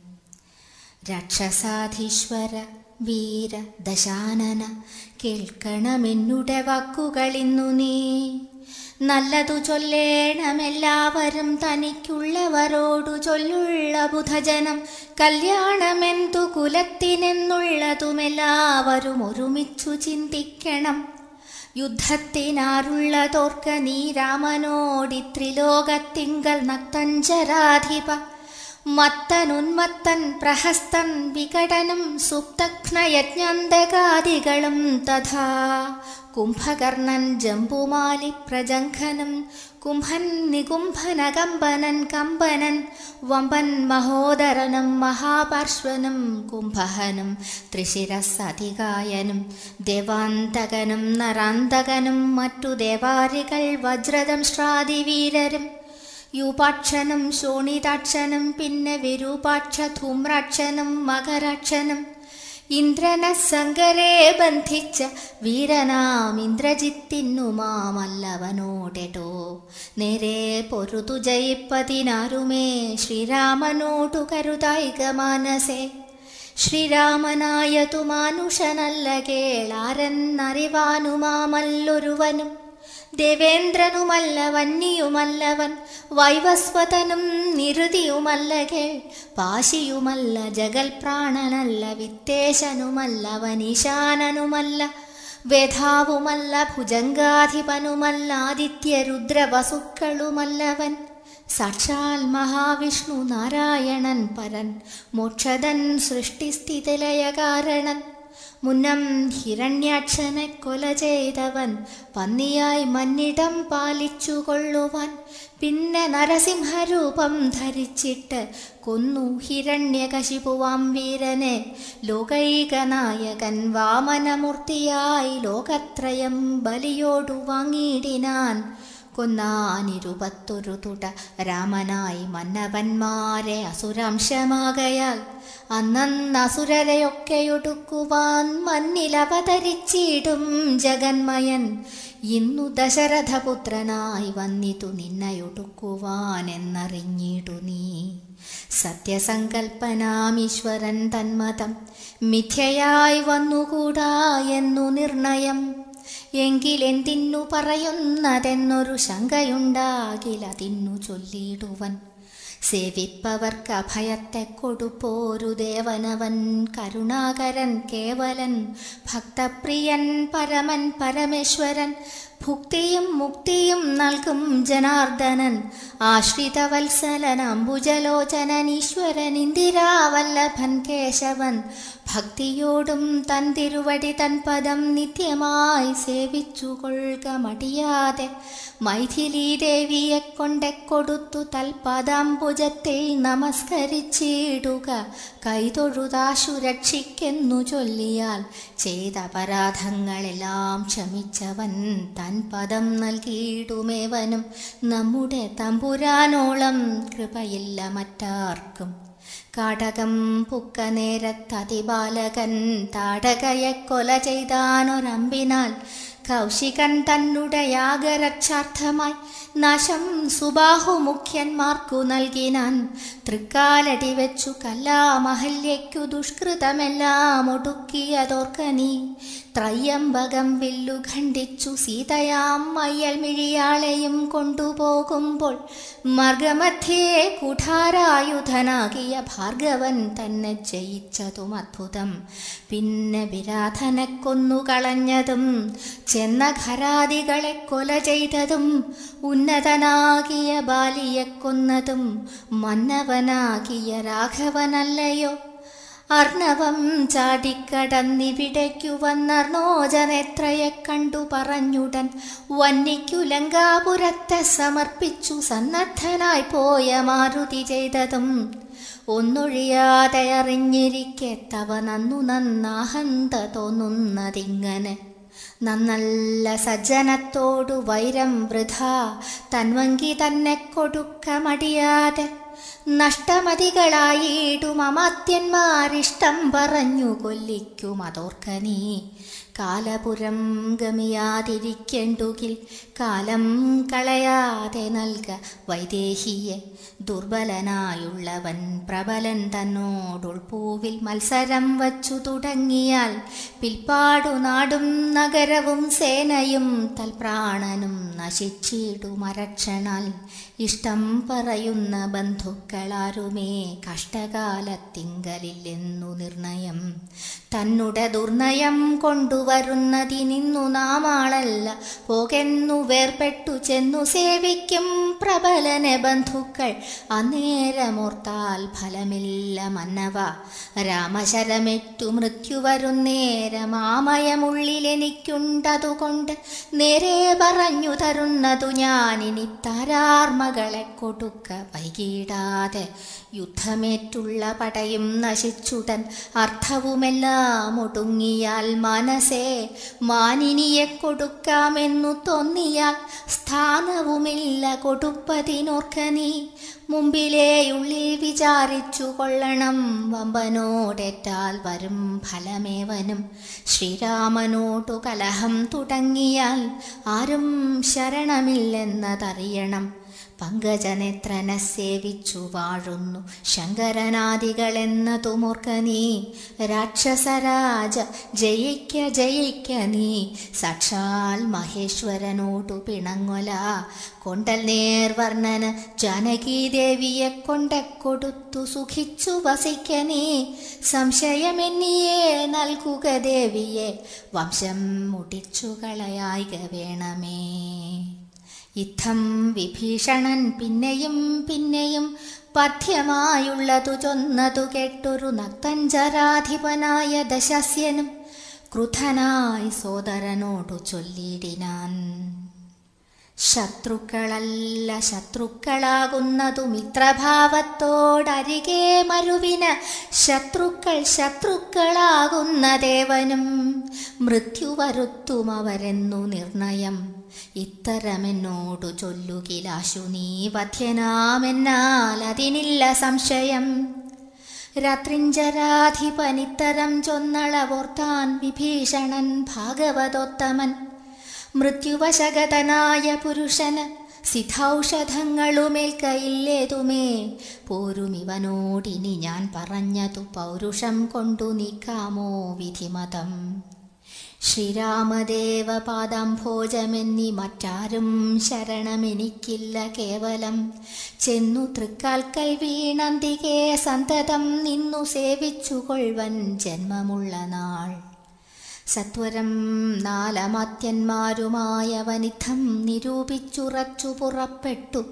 Speaker 1: രാക്ഷസാധീശ്വര വീര ദശാനന കേൾക്കണമെന്നുടെ വാക്കുകളിന്നു നീ നല്ലതു ചൊല്ലേണമെല്ലാവരും തനിക്കുള്ളവരോടു ചൊല്ലുള്ള ബുധജനം കല്യാണമെന്തു കുലത്തിനെന്നുള്ളതുമെല്ലാവരും ഒരുമിച്ചു ചിന്തിക്കണം യുദ്ധത്തിനാരുള്ളതോർക്ക നീ രാമനോടിത്രിലോകത്തിങ്കൽ നക്തഞ്ചരാധിപ മത്തനുന്മത്തൻ പ്രഹസ്തൻ വികടനും സുപ്തഘ്നയജ്ഞാന്തകാദികളും തഥാ കുംഭകർണൻ ജംബുമാലി പ്രജംഘനം കുംഭൻ നികുംഭനകമ്പനൻ കമ്പനൻ വമ്പൻ മഹോദരനും മഹാപാർശ്വനും കുംഭഹനും ത്രിശിരസധികായനും ദേവാന്തകനും നരാന്തകനും മറ്റു ദേവാരികൾ വജ്രദം ശ്രാതിവീരരും യൂപാക്ഷനും ശോണിതാക്ഷനും പിന്നെ വിരൂപാക്ഷ ധൂമ്രാക്ഷനും മകരാക്ഷനും ഇന്ദ്രന സങ്കരെ ബന്ധിച്ച വീരനാം ഇന്ദ്രജിത്തിന്നുമാമല്ലവനോടെടോ നേരെ പൊരുതു ജയിപ്പതിനാരുമേ ശ്രീരാമനോടു കരുതായിക മാനസേ ശ്രീരാമനായതു മാനുഷനല്ല കേളാരെന്നറിവാനുമാമല്ലൊരുവനും ദേവേന്ദ്രനുമല്ല വന്നിയുമല്ലവൻ വൈവസ്വതനും നിരുതിയുമല്ല കേൾ പാശിയുമല്ല ജഗൽപ്രാണനല്ല വിത്തേശനുമല്ല വനീശാനനുമല്ല വേധാവുമല്ല ഭുജങ്കാധിപനുമല്ല ആദിത്യരുദ്രവസുക്കളുമല്ലവൻ സാക്ഷാൽ മഹാവിഷ്ണു നാരായണൻ പരൻ മോക്ഷതൻ സൃഷ്ടിസ്ഥിതിലയകാരണൻ മുന്നം ഹിരണ്യാക്ഷനെ കൊല ചെയ്തവൻ പന്നിയായി മന്നിടം പാലിച്ചു കൊള്ളുവാൻ പിന്നെ നരസിംഹരൂപം ധരിച്ചിട്ട് കൊന്നു ഹിരണ്യകശിപുവാം വീരനെ ലോകൈകനായകൻ വാമനമൂർത്തിയായി ലോകത്രയം ബലിയോടു വാങ്ങിയിടിനാൻ കൊന്നാനിരുപത്തൊരു തുട രാമനായി മന്നവന്മാരെ അസുരാംശമാകയാൽ അന്നസുരരെയൊക്കെയൊടുക്കുവാൻ മണ്ണിലവതരിച്ചിടും ജഗന്മയൻ ഇന്നു ദശരഥപുത്രനായി വന്നിതു നിന്നയൊടുക്കുവാൻ എന്നറിഞ്ഞിടു നീ സത്യസങ്കൽപ്പനാമീശ്വരൻ തന്മതം മിഥ്യയായി വന്നുകൂടാ എന്നു നിർണയം എങ്കിലെന്തിന്നു പറയുന്നതെന്നൊരു ശങ്കയുണ്ടാകിലതിന്നു ചൊല്ലിയിടുവൻ സേവിപ്പവർക്ക് അഭയത്തെ കൊടുപ്പോരു ദേവനവൻ കരുണാകരൻ കേവലൻ ഭക്തപ്രിയൻ പരമൻ പരമേശ്വരൻ ഭുക്തിയും മുക്തിയും നൽകും ജനാർദ്ദനൻ ആശ്രിതവത്സലൻ അംബുജലോചനൻ ഈശ്വരൻ ഇന്ദിരാവല്ലഭൻ കേശവൻ ഭക്തിയോടും തൻ തിരുവടി തൻ പദം നിത്യമായി സേവിച്ചു കൊള്ളുക മടിയാതെ മൈഥിലി ദേവിയെ കൊണ്ടെ കൊടുത്തു തൽപദാംബുജത്തെ നമസ്കരിച്ചിടുക കൈതൊഴുതാശു രക്ഷിക്കെന്നു ചൊല്ലിയാൽ ചെയ്ത അപരാധങ്ങളെല്ലാം ക്ഷമിച്ചവൻ തൻ പദം നൽകിയിടുമേവനും നമ്മുടെ തമ്പുരാനോളം കൃപയില്ല മറ്റാർക്കും കാടകം പുക്ക നേരത്തതിബാലകൻ താടകയെ കൊല ചെയ്താനൊരമ്പിനാൽ കൗശികൻ തന്നുടെ യാഗരക്ഷാർത്ഥമായി നാശം സുബാഹുമുഖ്യന്മാർക്കു നൽകിനാൻ തൃക്കാലടി വെച്ചു കല്ലാമഹല്യയ്ക്കു ദുഷ്കൃതമെല്ലാം ഒടുക്കിയതോർക്കനീ ത്രയ്യംബകം വില്ലു ഖണ്ഡിച്ചു സീതയാം മയ്യൽ മിഴിയാളെയും കൊണ്ടുപോകുമ്പോൾ മാർഗമധ്യേ കുഠാരായുധനാകിയ ഭാർഗവൻ തന്നെ ജയിച്ചതും അത്ഭുതം പിന്നെ വിരാധനെ കൊന്നു കളഞ്ഞതും ചെന്ന ഖരാദികളെ കൊല ചെയ്തതും ഉന്നതനാകിയ ബാലിയെ കൊന്നതും മന്നവനാകിയ രാഘവനല്ലയോ അർണവം ചാടിക്കടന്നിവിടേക്കു വന്നർണോജനെത്രയെ കണ്ടു പറഞ്ഞുടൻ വന്നിക്കു ലങ്കാപുരത്തെ സമർപ്പിച്ചു സന്നദ്ധനായി പോയ മാരുതി ചെയ്തതും ഒന്നൊഴിയാതെ അറിഞ്ഞിരിക്കെ തവ നന്നു നന്നാഹന്ത തോന്നുന്നതിങ്ങനെ നന്നല്ല സജ്ജനത്തോടു വൈരം വൃഥ തൻവങ്കി തന്നെ കൊടുക്ക മടിയാതെ നഷ്ടമതികളായിടും അമാത്യന്മാരിഷ്ടം പറഞ്ഞു കൊല്ലിക്കും അതോർക്ക നീ കാലപുരം ഗമിയാതിരിക്കേണ്ടുകിൽ കാലം കളയാതെ നൽക വൈദേഹിയെ ദുർബലനായുള്ളവൻ പ്രബലൻ തന്നോടുൾപൂവിൽ മത്സരം വച്ചു തുടങ്ങിയാൽ പിൽപ്പാടു നാടും നഗരവും സേനയും തൽപ്രാണനും നശിച്ചിടുമരക്ഷണാൽ ഇഷ്ടം പറയുന്ന ബന്ധുക്കളാരുമേ കഷ്ടകാലത്തിങ്കലില്ലെന്നു നിർണയം തന്നുടെ ദുർനയം കൊണ്ടുവരുന്നതിനിന്നു നാമാളല്ല പോകെന്നു വേർപെട്ടു ചെന്നു സേവിക്കും പ്രബലനെ ബന്ധുക്കൾ അന്നേരമോർത്താൽ ഫലമില്ല മന്നവ രാമശരമേറ്റു മൃത്യു വരുന്നേരം ആമയമുള്ളിലെനിക്കുണ്ടതുകൊണ്ട് നേരെ പറഞ്ഞു തരുന്നതു ഞാനിനി താരാർമകളെ കൊടുക്ക വൈകിടാതെ യുദ്ധമേറ്റുള്ള പടയും നശിച്ചുടൻ അർത്ഥവുമെല്ലാം ഒടുങ്ങിയാൽ മനസ്സേ മാനിനിയെ കൊടുക്കാമെന്നു തോന്നിയാൽ സ്ഥാനവുമില്ല കൊടുപ്പതിനോർക്ക നീ മുമ്പിലേ ഉള്ളിൽ വിചാരിച്ചു കൊള്ളണം വമ്പനോടേറ്റാൽ വരും ഫലമേവനും ശ്രീരാമനോടു കലഹം തുടങ്ങിയാൽ ആരും ശരണമില്ലെന്നതറിയണം പങ്കജനേത്രനെ സേവിച്ചു വാഴുന്നു ശങ്കരനാദികളെന്നതുമോർക്ക നീ രാക്ഷസരാജ ജയിക്ക ജയിക്ക നീ സാക്ഷാൽ മഹേശ്വരനോടു പിണങ്ങൊല കൊണ്ടൽ നേർവർണ്ണന് ജാനകീദേവിയെ കൊണ്ട കൊടുത്തു സുഖിച്ചു വസിക്ക നീ സംശയമെന്നിയെ നൽകുക ദേവിയെ വംശം മുടിച്ചു കളയായിക വേണമേ യുദ്ധം വിഭീഷണൻ പിന്നെയും പിന്നെയും പഥ്യമായുള്ളതു ചൊന്നതു കേട്ടൊരു നക്തഞ്ചരാധിപനായ ദശസ്യനും ക്രുധനായി സോദരനോടു ചൊല്ലിടിനാൻ ശത്രുക്കളല്ല ശത്രുക്കളാകുന്നതു മിത്രഭാവത്തോടരികെ മരുവിന് ശത്രുക്കൾ ശത്രുക്കളാകുന്ന ദേവനും മൃത്യു വരുത്തും അവരെന്നു നിർണയം ഇത്തരമെന്നോടു ചൊല്ലുകിലാശു നീ വധ്യനാമെന്നാൽ അതിനില്ല സംശയം രാത്രിഞ്ചരാധിപനിത്തരം ചൊന്നളവോർത്താൻ വിഭീഷണൻ ഭാഗവതോത്തമൻ മൃത്യുവശഗതനായ പുരുഷന് സിദ്ധൌഷധങ്ങളുമേൽക്കയില്ലേതുമേ പോരുമിവനോടിനി ഞാൻ പറഞ്ഞതു പൗരുഷം കൊണ്ടു നീക്കാമോ വിധിമതം ശ്രീരാമദേവ പാദാംഭോജമെന്നി മറ്റാരും ശരണമെനിക്കില്ല കേവലം ചെന്നു തൃക്കാൽക്കൽ വീണന്തികെ സന്തതം നിന്നു സേവിച്ചുകൊള്ളുവൻ ജന്മമുള്ള നാൾ സത്വരം നാലമാത്യന്മാരുമായവനിധം നിരൂപിച്ചുറച്ചു പുറപ്പെട്ടു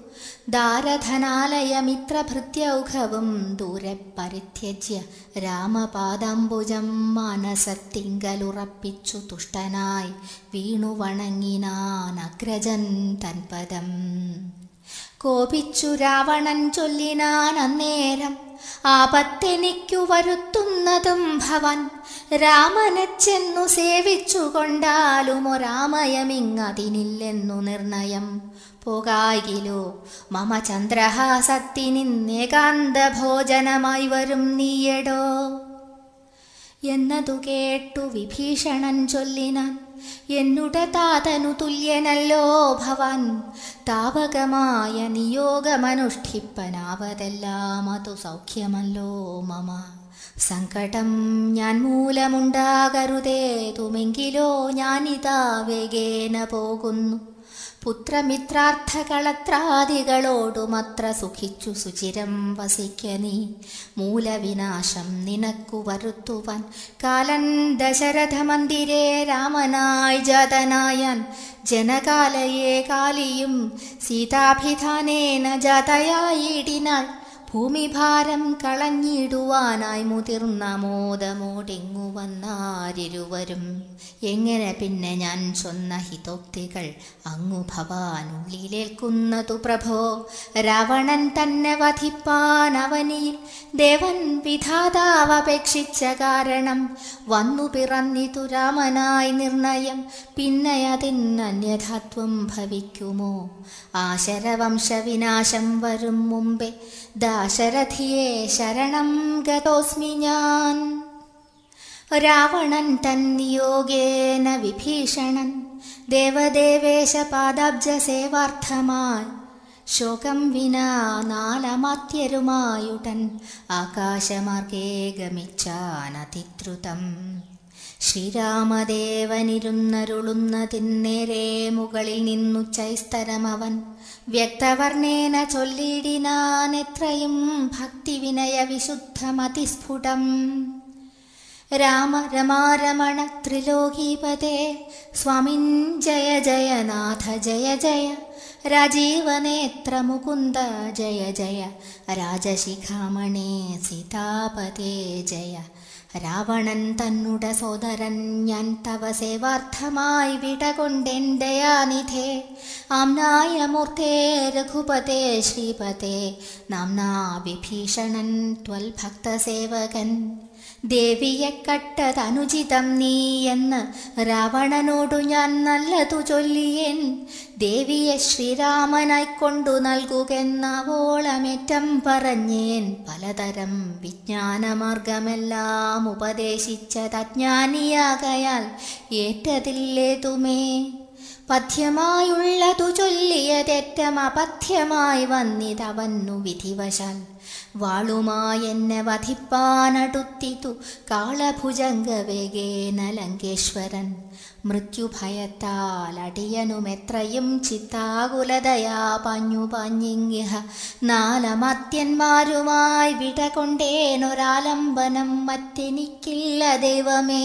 Speaker 1: ദാരധനാലയമിത്രഭൃത്യൗഘവും ദൂരെ പരിത്യജ്യ രാമപാദാംബുജം മാനസത്തിങ്കലുറപ്പിച്ചു തുഷ്ടനായി വീണു വണങ്ങിനാൻ അഗ്രജൻ തൻപദം കോപിച്ചു രാവണൻ ചൊല്ലിനാൻ അന്നേരം ആപത്തെനിക്കു വരുത്തുന്നതും ഭവൻ രാമനെ ചെന്നു സേവിച്ചുകൊണ്ടാലും ഒരാമയമിങ്ങതിനില്ലെന്നു നിർണയം പോകായിലോ മമ ചന്ദ്രഹാസത്തിനിന്നേകാന്ത ഭോജനമായി വരും നീയടോ എന്നതു കേട്ടു വിഭീഷണൻ ചൊല്ലിനാൻ എന്നുടെ താതനു തുല്യനല്ലോ ഭവാൻ താപകമായ നിയോഗമനുഷ്ഠിപ്പനാവതെല്ലാം അതു സൗഖ്യമല്ലോ മമ സങ്കടം ഞാൻ മൂലമുണ്ടാകരുതേതുമെങ്കിലോ ഞാനിതാ വേഗേന പോകുന്നു പുത്രമിത്രാർത്ഥകളത്രാദികളോടുമത്ര സുഖിച്ചു സുചിരം വസിക്ക നീ മൂലവിനാശം നിനക്കു വരുത്തുവാൻ കാലൻ ദശരഥ മന്ദിരേ രാമനായി ജാതനായാൻ ജനകാലയെ കാലിയും സീതാഭിധാനേന ജാതയായിടിനാൾ ഭൂമിഭാരം കളഞ്ഞിടുവാനായി മുതിർന്ന മോദമോടെങ്ങു വന്നാരിരുവരും എങ്ങനെ പിന്നെ ഞാൻ ചൊന്ന ഹിതോക്തികൾ അങ്ങു ഭവാനുള്ളിലേൽക്കുന്നതു പ്രഭോ രാവണൻ തന്നെ വധിപ്പാൻ അവനിൽ ദേവൻ വിധാതാവപേക്ഷിച്ച കാരണം വന്നു പിറന്നിതു രാമനായി നിർണയം പിന്നെ അതിനന്യഥാത്വം ഭവിക്കുമോ ആശരവംശവിനാശം വരും മുമ്പേ ദാശരഥിയെ ശരണം ഗതോസ്മി ഞാൻ രാവണൻ തന്നിയോഗേന വിഭീഷണൻ ദേവദേവേശ പാദാബ്ജ സേവാർത്ഥമായി ശോകം വിനാ നാലമാത്യരുമായുടൻ ആകാശമാർഗേ ഗമിച്ചാനതിദ്രുതം ശ്രീരാമദേവനിരുന്നരുളുന്നതിന്നേരെ മുകളിൽ നിന്നു ചൈസ്തരമവൻ വ്യക്തവർണ്ണേന ചൊല്ലിടിനാൻ എത്രയും ഭക്തിവിനയ വിശുദ്ധമതിസ്ഫുടം രാമ രമാരമണ ത്രിലോകീപതേ സ്വാമിൻ ജയ ജയനാഥ ജയ ജയ രാജീവനേത്ര മുകുന്ദ ജയ ജയ രാജശിഖാമണേ സീതാപതേ ജയ രാവണൻ തന്നുട സോദരൻ ഞാൻ തവ സേവാർത്ഥമായി വിടകൊണ്ടെൻ ദയാനിധേ ആംനായ മൂർത്തേ രഘുപതേ ശ്രീപതേ നാംനാ വിഭീഷണൻ ത്വൽ ഭക്തസേവകൻ ദേവിയെ കട്ടതനുചിതം നീ എന്ന് രാവണനോടു ഞാൻ നല്ലതു ചൊല്ലിയേൻ ദേവിയെ ശ്രീരാമനായിക്കൊണ്ടു നൽകുകെന്നവോളമേറ്റം പറഞ്ഞേൻ പലതരം വിജ്ഞാനമാർഗമെല്ലാം ഉപദേശിച്ചതജ്ഞാനിയാകയാൽ ഏറ്റതില്ലേതുമേ പഥ്യമായുള്ളതു ചൊല്ലിയതേറ്റം അപഥ്യമായി വന്നിതവന്നു വിധിവശാൽ വാളുമായെന്നെ വധിപ്പാനടുത്തിതു കാളഭുജംഗവേഗേന ലങ്കേശ്വരൻ മൃത്യുഭയത്താൽ അടിയനുമെത്രയും ചിത്താകുലതയാ പാഞ്ഞു പാഞ്ഞിങ്ങിഹ നാലമത്യന്മാരുമായി വിടകൊണ്ടേനൊരാലംബനം മറ്റെനിക്കില്ല ദൈവമേ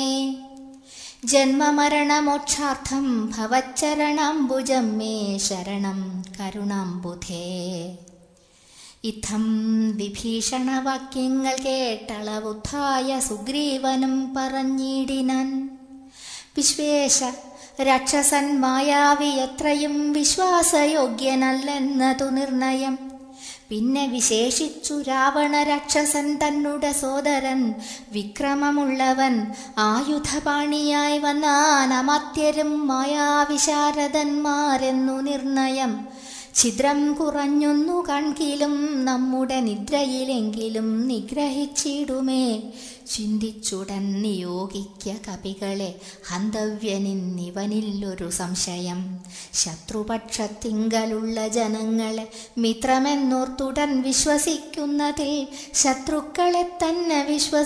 Speaker 1: ജന്മമരണമോക്ഷാർത്ഥം ഭവച്ചരണാംബുജം മേ ശരണം കരുണാംബുധേ ഇത്തം വിഭീഷണവാക്യങ്ങൾ കേട്ടളവുദ്ധായ സുഗ്രീവനും പറഞ്ഞിടിനാൻ വിശ്വേശ രാക്ഷസൻ മായാവി എത്രയും വിശ്വാസയോഗ്യനല്ലെന്നതു നിർണയം പിന്നെ വിശേഷിച്ചു രാവണ രാക്ഷസൻ തന്നുടെ സോദരൻ വിക്രമമുള്ളവൻ ആയുധപാണിയായി വന്നാൻ അമത്യരും മായാവിശാരദന്മാരെന്നു നിർണയം ഛിദ്രം കുറഞ്ഞൊന്നു കൺകിലും നമ്മുടെ നിദ്രയിലെങ്കിലും നിഗ്രഹിച്ചിടുമേ ചിന്തിച്ചുടൻ നിയോഗിക്ക കപികളെ ഹന്തവ്യനിന്നിവനില്ലൊരു സംശയം ശത്രുപക്ഷത്തിങ്കലുള്ള ജനങ്ങളെ മിത്രമെന്നോർത്തുടൻ വിശ്വസിക്കുന്നതിൽ ശത്രുക്കളെ തന്നെ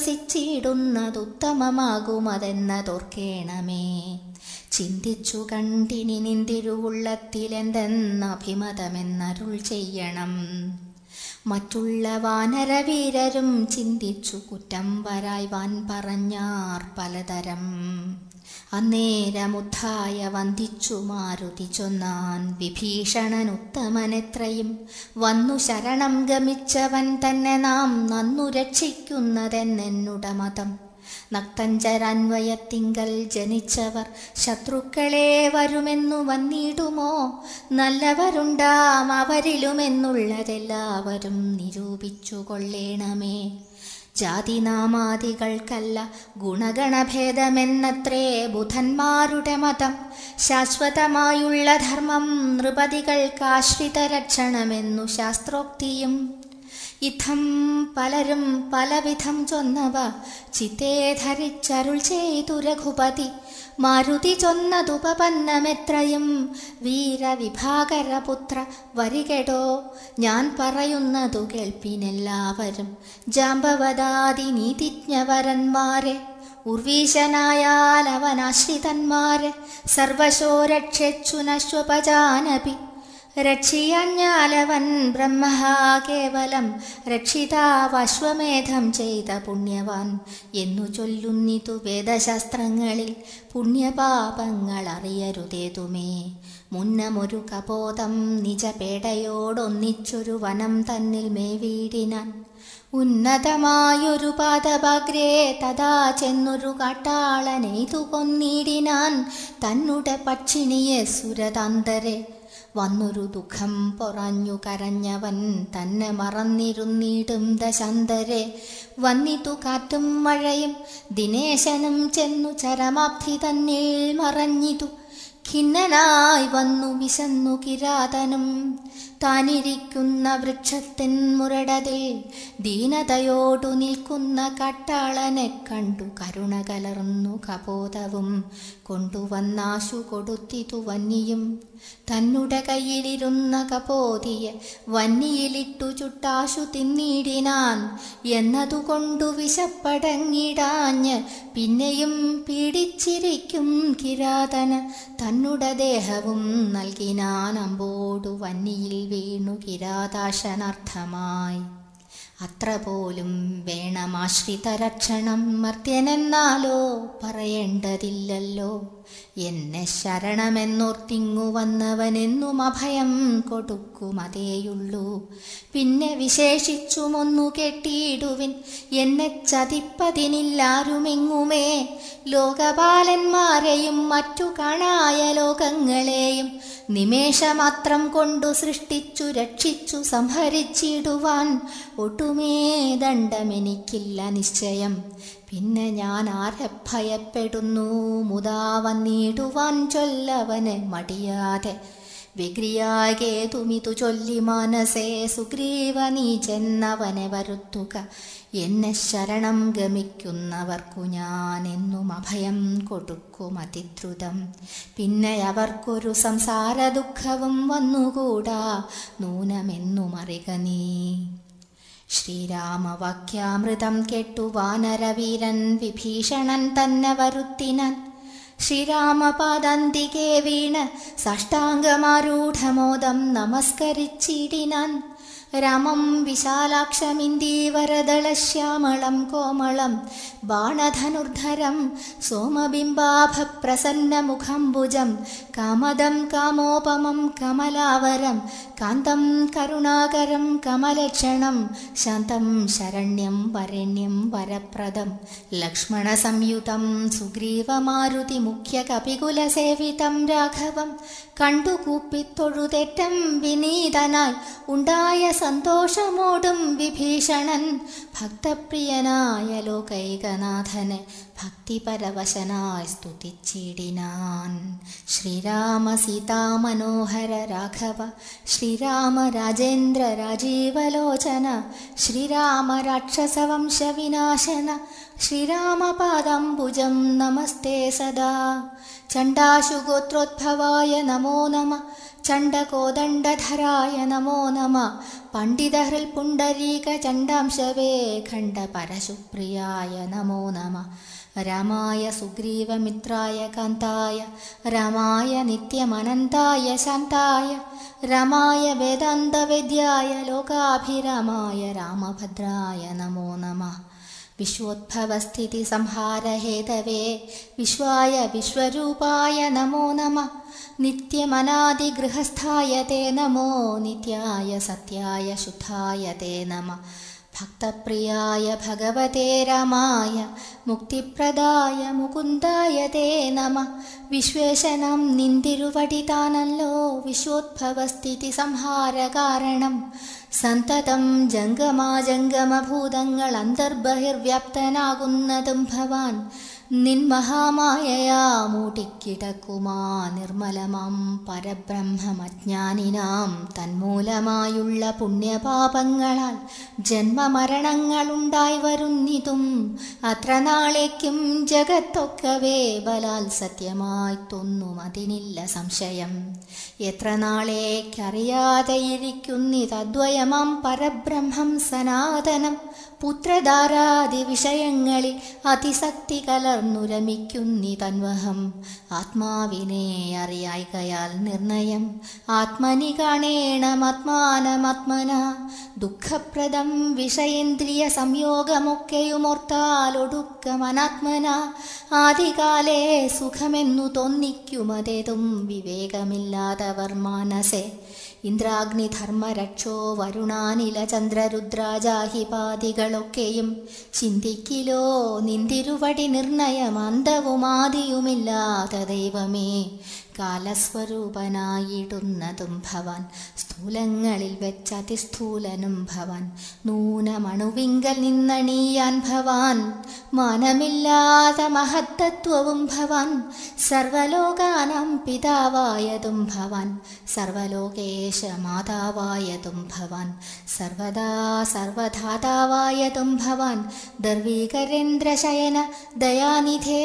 Speaker 1: വിശ്വസിച്ചിടുന്നതുത്തമമാകുമതെന്നതോർക്കേണമേ ചിന്തിച്ചു കണ്ടിനി നിന്തിരുവുള്ളത്തിലെന്തെന്ന അഭിമതമെന്നരുൾ ചെയ്യണം മറ്റുള്ള വാനരവീരരും ചിന്തിച്ചു കുറ്റം വരായ്വാൻ പറഞ്ഞാർ പലതരം അന്നേരമുദ്ധായ വന്ദിച്ചു മാരുതി ചൊന്നാൻ വിഭീഷണനുത്തമനെത്രയും വന്നു ശരണം ഗമിച്ചവൻ തന്നെ നാം നന്നു രക്ഷിക്കുന്നതെന്നെന്നുട മതം നക്തഞ്ചരാന്വയത്തിങ്കൽ ജനിച്ചവർ ശത്രുക്കളെ വരുമെന്നു വന്നിടുമോ നല്ലവരുണ്ടാം അവരിലുമെന്നുള്ളതെല്ലാവരും നിരൂപിച്ചു കൊള്ളേണമേ ജാതിനാമാദികൾക്കല്ല ഗുണഗണഭേദമെന്നത്രേ ബുധന്മാരുടെ മതം ശാശ്വതമായുള്ള ധർമ്മം നൃപതികൾക്കാശ്രിത രക്ഷണമെന്നു ശാസ്ത്രോക്തിയും ഇത്തം പലരും പലവിധം ചൊന്നവ ചിത്തേ ധരിച്ചരുൾ ചെയ്തു രഘുപതി മാരുതി ചൊന്നതുപപന്നമെത്രയും വീരവിഭാകരപുത്ര വരികെടോ ഞാൻ പറയുന്നതു കേൾപ്പിനെല്ലാവരും ജാമ്പവതാതി നീതിജ്ഞവരന്മാരെ ഉർവീശനായാൽ അവനാശ്രിതന്മാരെ സർവശോ രക്ഷച്ചു നശ്വപജാനപി രക്ഷിയഞ്ഞാലവൻ ബ്രഹ്മ കേവലം രക്ഷിതാവശ്വമേധം ചെയ്ത പുണ്യവാൻ എന്നു ചൊല്ലുന്നിതു വേദശാസ്ത്രങ്ങളിൽ പുണ്യപാപങ്ങൾ അറിയരുതേതുമേ മുന്നമൊരു കപോതം നിജപേടയോടൊന്നിച്ചൊരു വനം തന്നിൽ മേവീടിനാൻ ഉന്നതമായൊരു പാദഭാഗ്രേ തഥാ ചെന്നൊരു കാട്ടാളനെയ്തു കൊന്നിടിനാൻ തന്നുടെ പക്ഷിണിയെ സുരതാന്തരെ വന്നൊരു ദുഃഖം പൊറഞ്ഞു കരഞ്ഞവൻ തന്നെ മറന്നിരുന്നിടും ദശാന്തരെ വന്നിതു കാറ്റും മഴയും ദിനേശനും ചെന്നു ചരമാബ്ധി തന്നിൽ മറഞ്ഞിതു ഖിന്നനായി വന്നു വിശന്നു കിരാതനും താനിരിക്കുന്ന വൃക്ഷത്തിൻ മുരടതിൽ ദീനതയോടു നിൽക്കുന്ന കട്ടാളനെ കണ്ടു കരുണ കലർന്നു കപോതവും കൊണ്ടുവന്നാശു കൊടുത്തിതു വന്നിയും തന്നുടെ കയ്യിലിരുന്ന കപോതിയെ വന്നിയിലിട്ടു ചുട്ടാശു തിന്നിടിനാൻ എന്നതുകൊണ്ടു വിശപ്പടങ്ങിടാഞ്ഞ് പിന്നെയും പീഡിച്ചിരിക്കും കിരാതന തന്നുടെ ദേഹവും നൽകിനാൻ അമ്പോടു വന്നിയിൽ വീണു കിരാതാശനർത്ഥമായി അത്ര പോലും വേണമാശ്രിതരക്ഷണം മർത്യനെന്നാലോ പറയേണ്ടതില്ലല്ലോ എന്നെ ശരണമെന്നോർത്തിങ്ങു വന്നവനെന്നും അഭയം കൊടുക്കുമതേയുള്ളൂ പിന്നെ വിശേഷിച്ചുമൊന്നു കെട്ടിയിടുവിൻ എന്നെ ചതിപ്പതിനില്ലാരുമെങ്ങുമേ ലോകപാലന്മാരെയും മറ്റു കാണായ ലോകങ്ങളെയും നിമേഷമാത്രം കൊണ്ടു സൃഷ്ടിച്ചു രക്ഷിച്ചു സംഹരിച്ചിടുവാൻ ഒട്ടുമേ ദണ്ഡമെനിക്കില്ല നിശ്ചയം പിന്നെ ഞാൻ ആരെ ഭയപ്പെടുന്നു മുതാ വന്നിടുവാൻ ചൊല്ലവന് മടിയാതെ വിഗ്രിയാകേതുമിതു ചൊല്ലി മനസേ സുഗ്രീവ നീ ചെന്നവനെ വരുത്തുക എന്നെ ശരണം ഗമിക്കുന്നവർക്കു ഞാൻ എന്നും അഭയം കൊടുക്കും അതിദ്രുതം പിന്നെ അവർക്കൊരു സംസാര ദുഃഖവും വന്നുകൂടാ നൂനമെന്നും അറിക നീ ശ്രീരാമവാക്യാമൃതം കേട്ടു വാനരവീരൻ വിഭീഷണൻ തന്നെ വരുത്തിനാൻ ശ്രീരാമപാദന്തികെ വീണ് സാഷ്ടാംഗമാരൂഢമോദം നമസ്കരിച്ചിടിനാൻ രാമം വിശാലാക്ഷമിന്ദീവരദളശ്യാമളം കോമളം ബാണധനുർധരം സോമബിംബാഭപ്രസന്നമുഖംബുജം കാമദം കാമോപമം കമലാവരം കാന്തം കരുണാകരം കമലക്ഷണം ശാന്തം ശരണ്യം വരണ്യം വരപ്രദം ലക്ഷ്മണസംയുതം സുഗ്രീവമാരുതി മുഖ്യകപികുലസേവിതം രാഘവം കണ്ടു കൂപ്പിത്തൊഴുതേറ്റം വിനീതനായി ഉണ്ടായ സന്തോഷമോടും വിഭീഷണൻ ഭക്തപ്രിയനായ ലോകൈകനാഥനെ ഭക്തിപരവശനായി സ്തുതിച്ചിടിനാൻ ശ്രീരാമ സീതാമനോഹര രാഘവ ശ്രീരാമ രാജേന്ദ്ര രാജീവലോചന ശ്രീരാമ രാക്ഷസവംശ വിനാശന ശ്രീരാമപാദംബുജം നമസ്തേ സദാ ചണ്ഡാശുഗോത്രോദ്ഭവായ നമോ നമ ചണ്ഡകോദണ്ഡധരായ നമോ നമ പണ്ഡിതഹൃൽ പുണ്ടരീക ചണ്ഡാംശവേ ഖണ്ഡ പരശുപ്രിയായ നമോ നമ രാമായ സുഗ്രീവമിത്രായ കാന്തായ രാമായ നിത്യമനന്തായ ശാന്തായ രമായ വേദാന്തവേദ്യായ ലോകാഭിരാമായ രാമഭദ്രായ നമോ നമ വിശ്വോദ്ഭവസ്ഥിതി സംഹാരഹേതവേ വിശ്വായ വിശ്വരൂപായ നമോ നമ നിത്യമനാദിഗൃഹസ്ഥായ തേ നമോ നിത്യായ സത്യായ ശുദ്ധായ തേ നമ ഭക്തപ്രിയായ ഭഗവതേ രാമായ മുക്തിപ്രദായ മുകുന്ദായ തേ നമ വിശ്വേശനം നിന്തിരുവടിതാനല്ലോ വിശ്വോദ്ഭവസ്ഥിതി സംഹാര കാരണം സന്തതം ജംഗമാജംഗമഭൂതങ്ങൾ അന്തർബഹിർവ്യാപ്തനാകുന്നതും ഭവാൻ നിൻ മഹാമായയാ മൂടിക്കിടക്കുമാ നിർമ്മലമാം പരബ്രഹ്മമജ്ഞാനിനാം തന്മൂലമായുള്ള പുണ്യപാപങ്ങളാൽ ജന്മമരണങ്ങളുണ്ടായി വരുന്നിതും അത്ര നാളേക്കും ജഗത്തൊക്കവേ ബലാൽ സത്യമായി തൊന്നും അതിനില്ല സംശയം എത്ര നാളേക്കറിയാതെയിരിക്കുന്നിതദ്വയമാം പരബ്രഹ്മം സനാതനം പുത്രധാരാദി വിഷയങ്ങളിൽ അതിശക്തി കലർന്നുരമിക്കുന്നി തന്വഹം ആത്മാവിനെ അറിയായികയാൽ നിർണയം ആത്മനി കാണേണമാത്മാനമാത്മന ദുഃഖപ്രദം വിഷയേന്ദ്രിയ സംയോഗമൊക്കെയുമോർത്താലൊടുക്കമനാത്മന ആദികാലേ സുഖമെന്നു തോന്നിക്കുമതേതും വിവേകമില്ലാത്തവർ മാനസേ ഇന്ദ്രാഗ്നിധർമ്മരക്ഷോ വരുണാനില ചന്ദ്രരുദ്രാജാഹിപാദികളൊക്കെയും ചിന്തിക്കിലോ നിന്തിരുവടി നിർണയമാന്തവുമാദിയുമില്ലാത്ത ദൈവമേ കാലസ്വരൂപനായിടുന്നതും ഭവാൻ സ്ഥൂലങ്ങളിൽ വെച്ച് അതിസ്ഥൂലനും ഭവാൻ നൂനമണുവിങ്കൽ നിന്നണിയാൻ ഭവാൻ മാനമില്ലാത്ത മഹത്തത്വവും ഭവാൻ സർവലോകാനാം പിതാവായതും ഭവാൻ സർവലോകേശ മാതാവായതും ഭവാൻ സർവദാ സർവധാതാവായതും ഭവാൻ ദർവീകരേന്ദ്രശയന ദയാനിധേ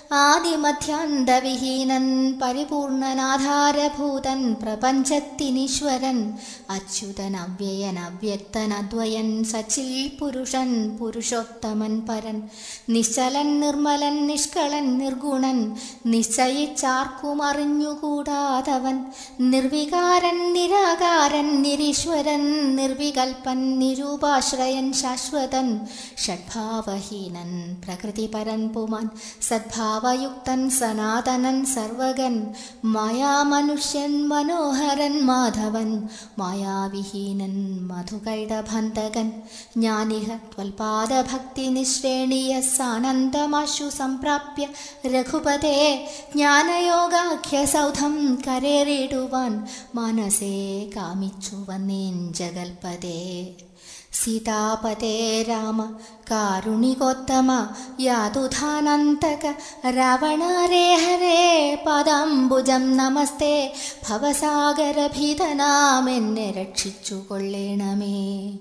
Speaker 1: ആദിമധ്യാന്തവിഹീനൻ പരിപൂർണനാധാരഭൂതൻ പ്രപഞ്ചത്തിനീശ്വരൻ അച്യുതൻ അവ്യയൻ അവ്യക്തൻ അദ്വയൻ സച്ചിൽ പുരുഷൻ പുരുഷോത്തമൻ പരൻ നിശ്ചലൻ നിർമ്മലൻ നിഷ്കളൻ നിർഗുണൻ നിശ്ചയിച്ചാർക്കും അറിഞ്ഞുകൂടാതവൻ നിർവികാരൻ നിരാകാരൻ നിരീശ്വരൻ നിർവികൽപ്പൻ നിരൂപാശ്രയൻ ശാശ്വതൻ ഷഡ്ഭാവഹീനൻ പ്രകൃതിപരൻ പുമാൻ സദ്ഭാവയുക്തൻ സനാതനൻ സർവകൻ മായാമനുഷ്യൻ മനോഹരൻ മാധവൻ മായാവിഹീനൻ മധുകൈടഭന്തകൻ ജ്ഞാനിഹ ത്വൽപാദഭക്തി നിശ്രേണീയ സാനന്ദമാശു സംപ്രാപ്യ രഘുപതേ ജ്ഞാനയോഗാഖ്യസൗധം കരേറിടുവാൻ മനസേ കാമിച്ചു വന്നേൻ ജഗൽപദേ സീതാപതേ രാമ കാരുണികോത്തമ യാതുധാനന്തക രാവണാരേ ഹരേ പദാംബുജം നമസ്തേ ഭവസാഗരഭീതനാമെന്നെ രക്ഷിച്ചു കൊള്ളേണമേ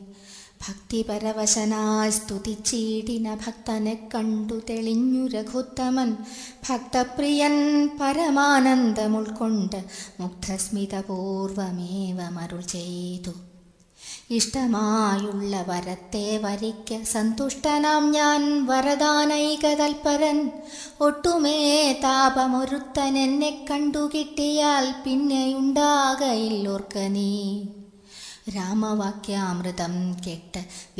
Speaker 1: ഭക്തിപരവശനായി സ്തുതിച്ചീടിന ഭക്തനെ കണ്ടു തെളിഞ്ഞു രഘുത്തമൻ ഭക്തപ്രിയൻ പരമാനന്ദം ഉൾക്കൊണ്ട് മുഗ്ധസ്മിതപൂർവമേവമരുൾ ചെയ്തു ഇഷ്ടമായുള്ള വരത്തെ വരിക്ക സന്തുഷ്ടനാം ഞാൻ വരദാനൈക തൽപരൻ ഒട്ടുമേ താപമൊരുത്തൻ എന്നെ കണ്ടുകിട്ടിയാൽ പിന്നെയുണ്ടാകയില്ലോർക്ക നീ രാമവാക്യാമൃതം കേട്ട്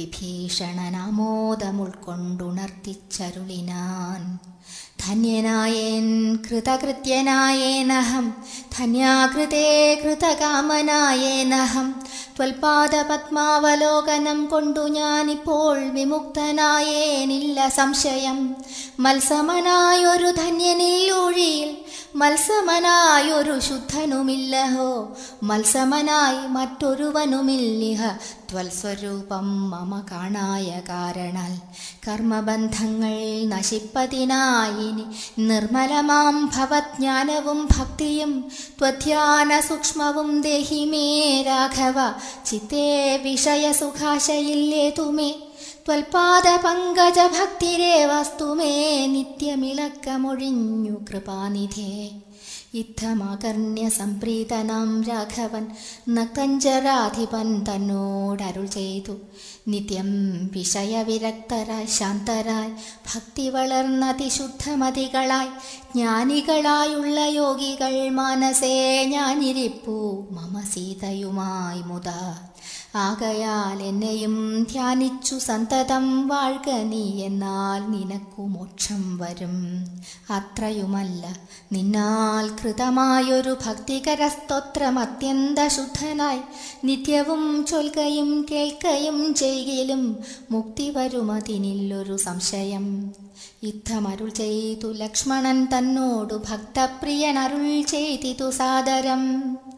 Speaker 1: വിഭീഷണനാമോദമുൾക്കൊണ്ടുണർത്തിച്ചരുളിനാൻ ധന്യനായേൻ കൃതകൃത്യനായേനഹം ധന്യാകൃതേ കൃതകാമനായേനഹം ത്വൽപാദപത്മാവലോകനം കൊണ്ടു ഞാനിപ്പോൾ വിമുക്തനായേനില്ല സംശയം മത്സമനായൊരു ധന്യനിൽ ഒഴിയിൽ മത്സമനായൊരു ശുദ്ധനുമില്ലഹോ മത്സമനായി മറ്റൊരുവനുമില്ലിഹ ത്വൽസ്വരൂപം മമ കാണായ കാരണാൽ കർമ്മബന്ധങ്ങൾ നശിപ്പതിനായിനി നിർമ്മലമാം ഭവജ്ഞാനവും ഭക്തിയും ത്വധ്യാന സൂക്ഷ്മവും ദേഹി മേ രാഘവ ചിത്തേ വിഷയസുഖാശയില്ലേതുമേ ത്വൽപാദപങ്കജഭക്തിരേ വസ്തുമേ നിത്യമിളക്കമൊഴിഞ്ഞു കൃപാനിധേ യുദ്ധമാകർണ്യ സംപ്രീതനാം രാഘവൻ നക്തഞ്ചരാധിപൻ തന്നോടരുൾ ചെയ്തു നിത്യം വിഷയവിരക്തരായി ശാന്തരായി ഭക്തി വളർന്നതിശുദ്ധമതികളായി ജ്ഞാനികളായുള്ള യോഗികൾ മാനസേ ഞാനിരിപ്പൂ മമ സീതയുമായി മുതാ ആകയാൽ എന്നെയും ധ്യാനിച്ചു സന്തതം വാഴ്ക നീ എന്നാൽ നിനക്കു മോക്ഷം വരും അത്രയുമല്ല നിന്നാൽ കൃതമായൊരു ഭക്തികര സ്തോത്രം അത്യന്ത ശുദ്ധനായി നിത്യവും ചൊൽകയും കേൾക്കയും ചെയ്യലും മുക്തി വരുമതിനില്ലൊരു സംശയം യുദ്ധമരുൾ ചെയ്തു ലക്ഷ്മണൻ തന്നോടു ഭക്തപ്രിയൻ അരുൾ ചെയ്തിതു സാദരം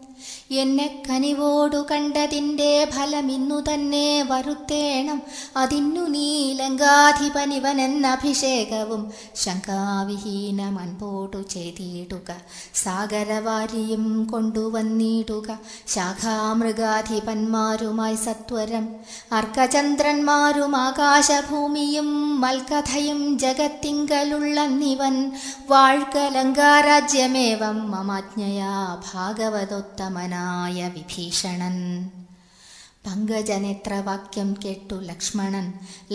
Speaker 1: എന്നെ കനിവോടു കണ്ടതിൻ്റെ ഫലമിന്നു തന്നെ വരുത്തേണം അതിന്നു നീ ലങ്കാധിപനിവനെന്ന അഭിഷേകവും ശങ്കാവിഹീനം അൻപോടു ചെയ്തിടുക സാഗരവാരിയും കൊണ്ടുവന്നിടുക ശാഖാമൃഗാധിപന്മാരുമായി സത്വരം അർക്കചന്ദ്രന്മാരും ആകാശഭൂമിയും മൽക്കഥയും ജഗത്തിങ്കലുള്ള നിവൻ വാഴ്കലങ്കാരാജ്യമേവം മമാജ്ഞയാ ഭാഗവതോത്തമനായ വിഭീഷണൻ പങ്കജനേത്രവാക്യം കേട്ടു ലക്ഷ്മണൻ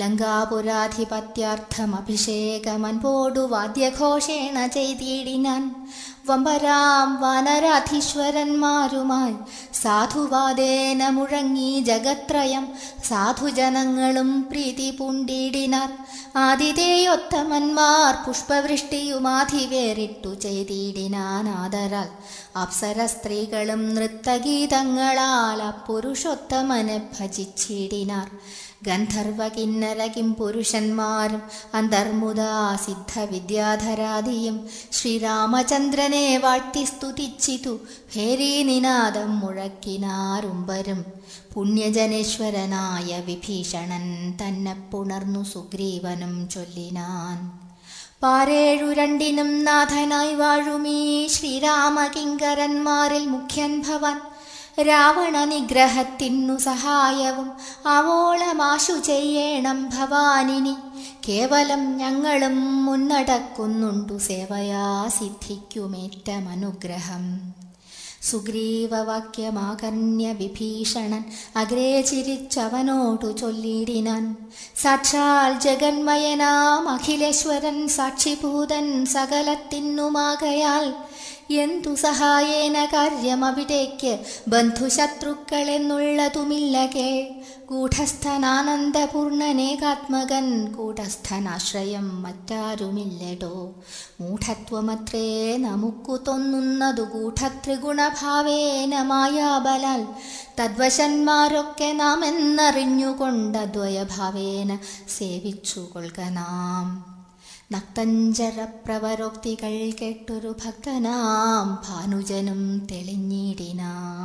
Speaker 1: ലങ്കാപുരാധിപത്യാർത്ഥമഭിഷേകമൻപോടു വാദ്യഘോഷേണ ചെയ്തിടിനാൻ വമ്പരാം വാനരാധീശ്വരന്മാരുമായി സാധുവാദേന മുഴങ്ങി ജഗത്രയം സാധുജനങ്ങളും പ്രീതി പൂണ്ടിടിനാർ ആതിഥേയോത്തമന്മാർ പുഷ്പവൃഷ്ടിയുമാധിവേറിട്ടു ചെയ്തിടിനാൻ ആദരാൽ അപ്സര സ്ത്രീകളും നൃത്തഗീതങ്ങളാൽ അപ്പുരുഷോത്തമനെ ഭജിച്ചിടിനാർ ഗന്ധർവ കിന്നര കിം പുരുഷന്മാരും അന്തർമുദാ സിദ്ധവിദ്യാധരാദിയും ശ്രീരാമചന്ദ്രനെ വാഴ്ത്തി സ്തുതിച്ചിതു ഭേരീനിനാദം മുഴക്കിനാരുമ്പരും പുണ്യജനേശ്വരനായ വിഭീഷണൻ തന്നെ പുണർന്നു സുഗ്രീവനും ചൊല്ലിനാൻ പാരേഴു രണ്ടിനും നാഥനായി വാഴുമീ ശ്രീരാമകിങ്കരന്മാരിൽ മുഖ്യൻ ഭവൻ രാവണ നിഗ്രഹത്തിനു സഹായവും അവോളമാശു ചെയ്യണം ഭവാനിനി കേവലം ഞങ്ങളും മുന്നടക്കുന്നുണ്ടു സേവയാ സിദ്ധിക്കുമേറ്റമനുഗ്രഹം സുഗ്രീവവാക്യമാകർണ്യ വിഭീഷണൻ അഗ്രേ ചിരിച്ചവനോടു ചൊല്ലിടിനാൻ സാക്ഷാൽ ജഗന്മയനാം അഖിലേശ്വരൻ സാക്ഷിഭൂതൻ സകലത്തിനുമാകയാൽ എന്തു സഹായേന കാര്യമവിടേക്ക് ബന്ധുശത്രുക്കളെന്നുള്ളതുമില്ല കേ ഗൂഢസ്ഥനാനന്ദപൂർണനേകാത്മകൻ കൂടസ്ഥനാശ്രയം മറ്റാരുമില്ലടോ മൂഢത്വമത്രേ നമുക്കു തോന്നുന്നതു ഗൂഢത്രിഗുണഭാവേന മായാബലാൽ തദ്വശന്മാരൊക്കെ നാം എന്നറിഞ്ഞുകൊണ്ടദ്വയഭാവേന സേവിച്ചു കൊള്ളുക നാം നക്തഞ്ചരപ്രവരോക്തികൾ കേട്ടൊരു ഭക്തനാം ഭാനുജനും തെളിഞ്ഞിടിനാൻ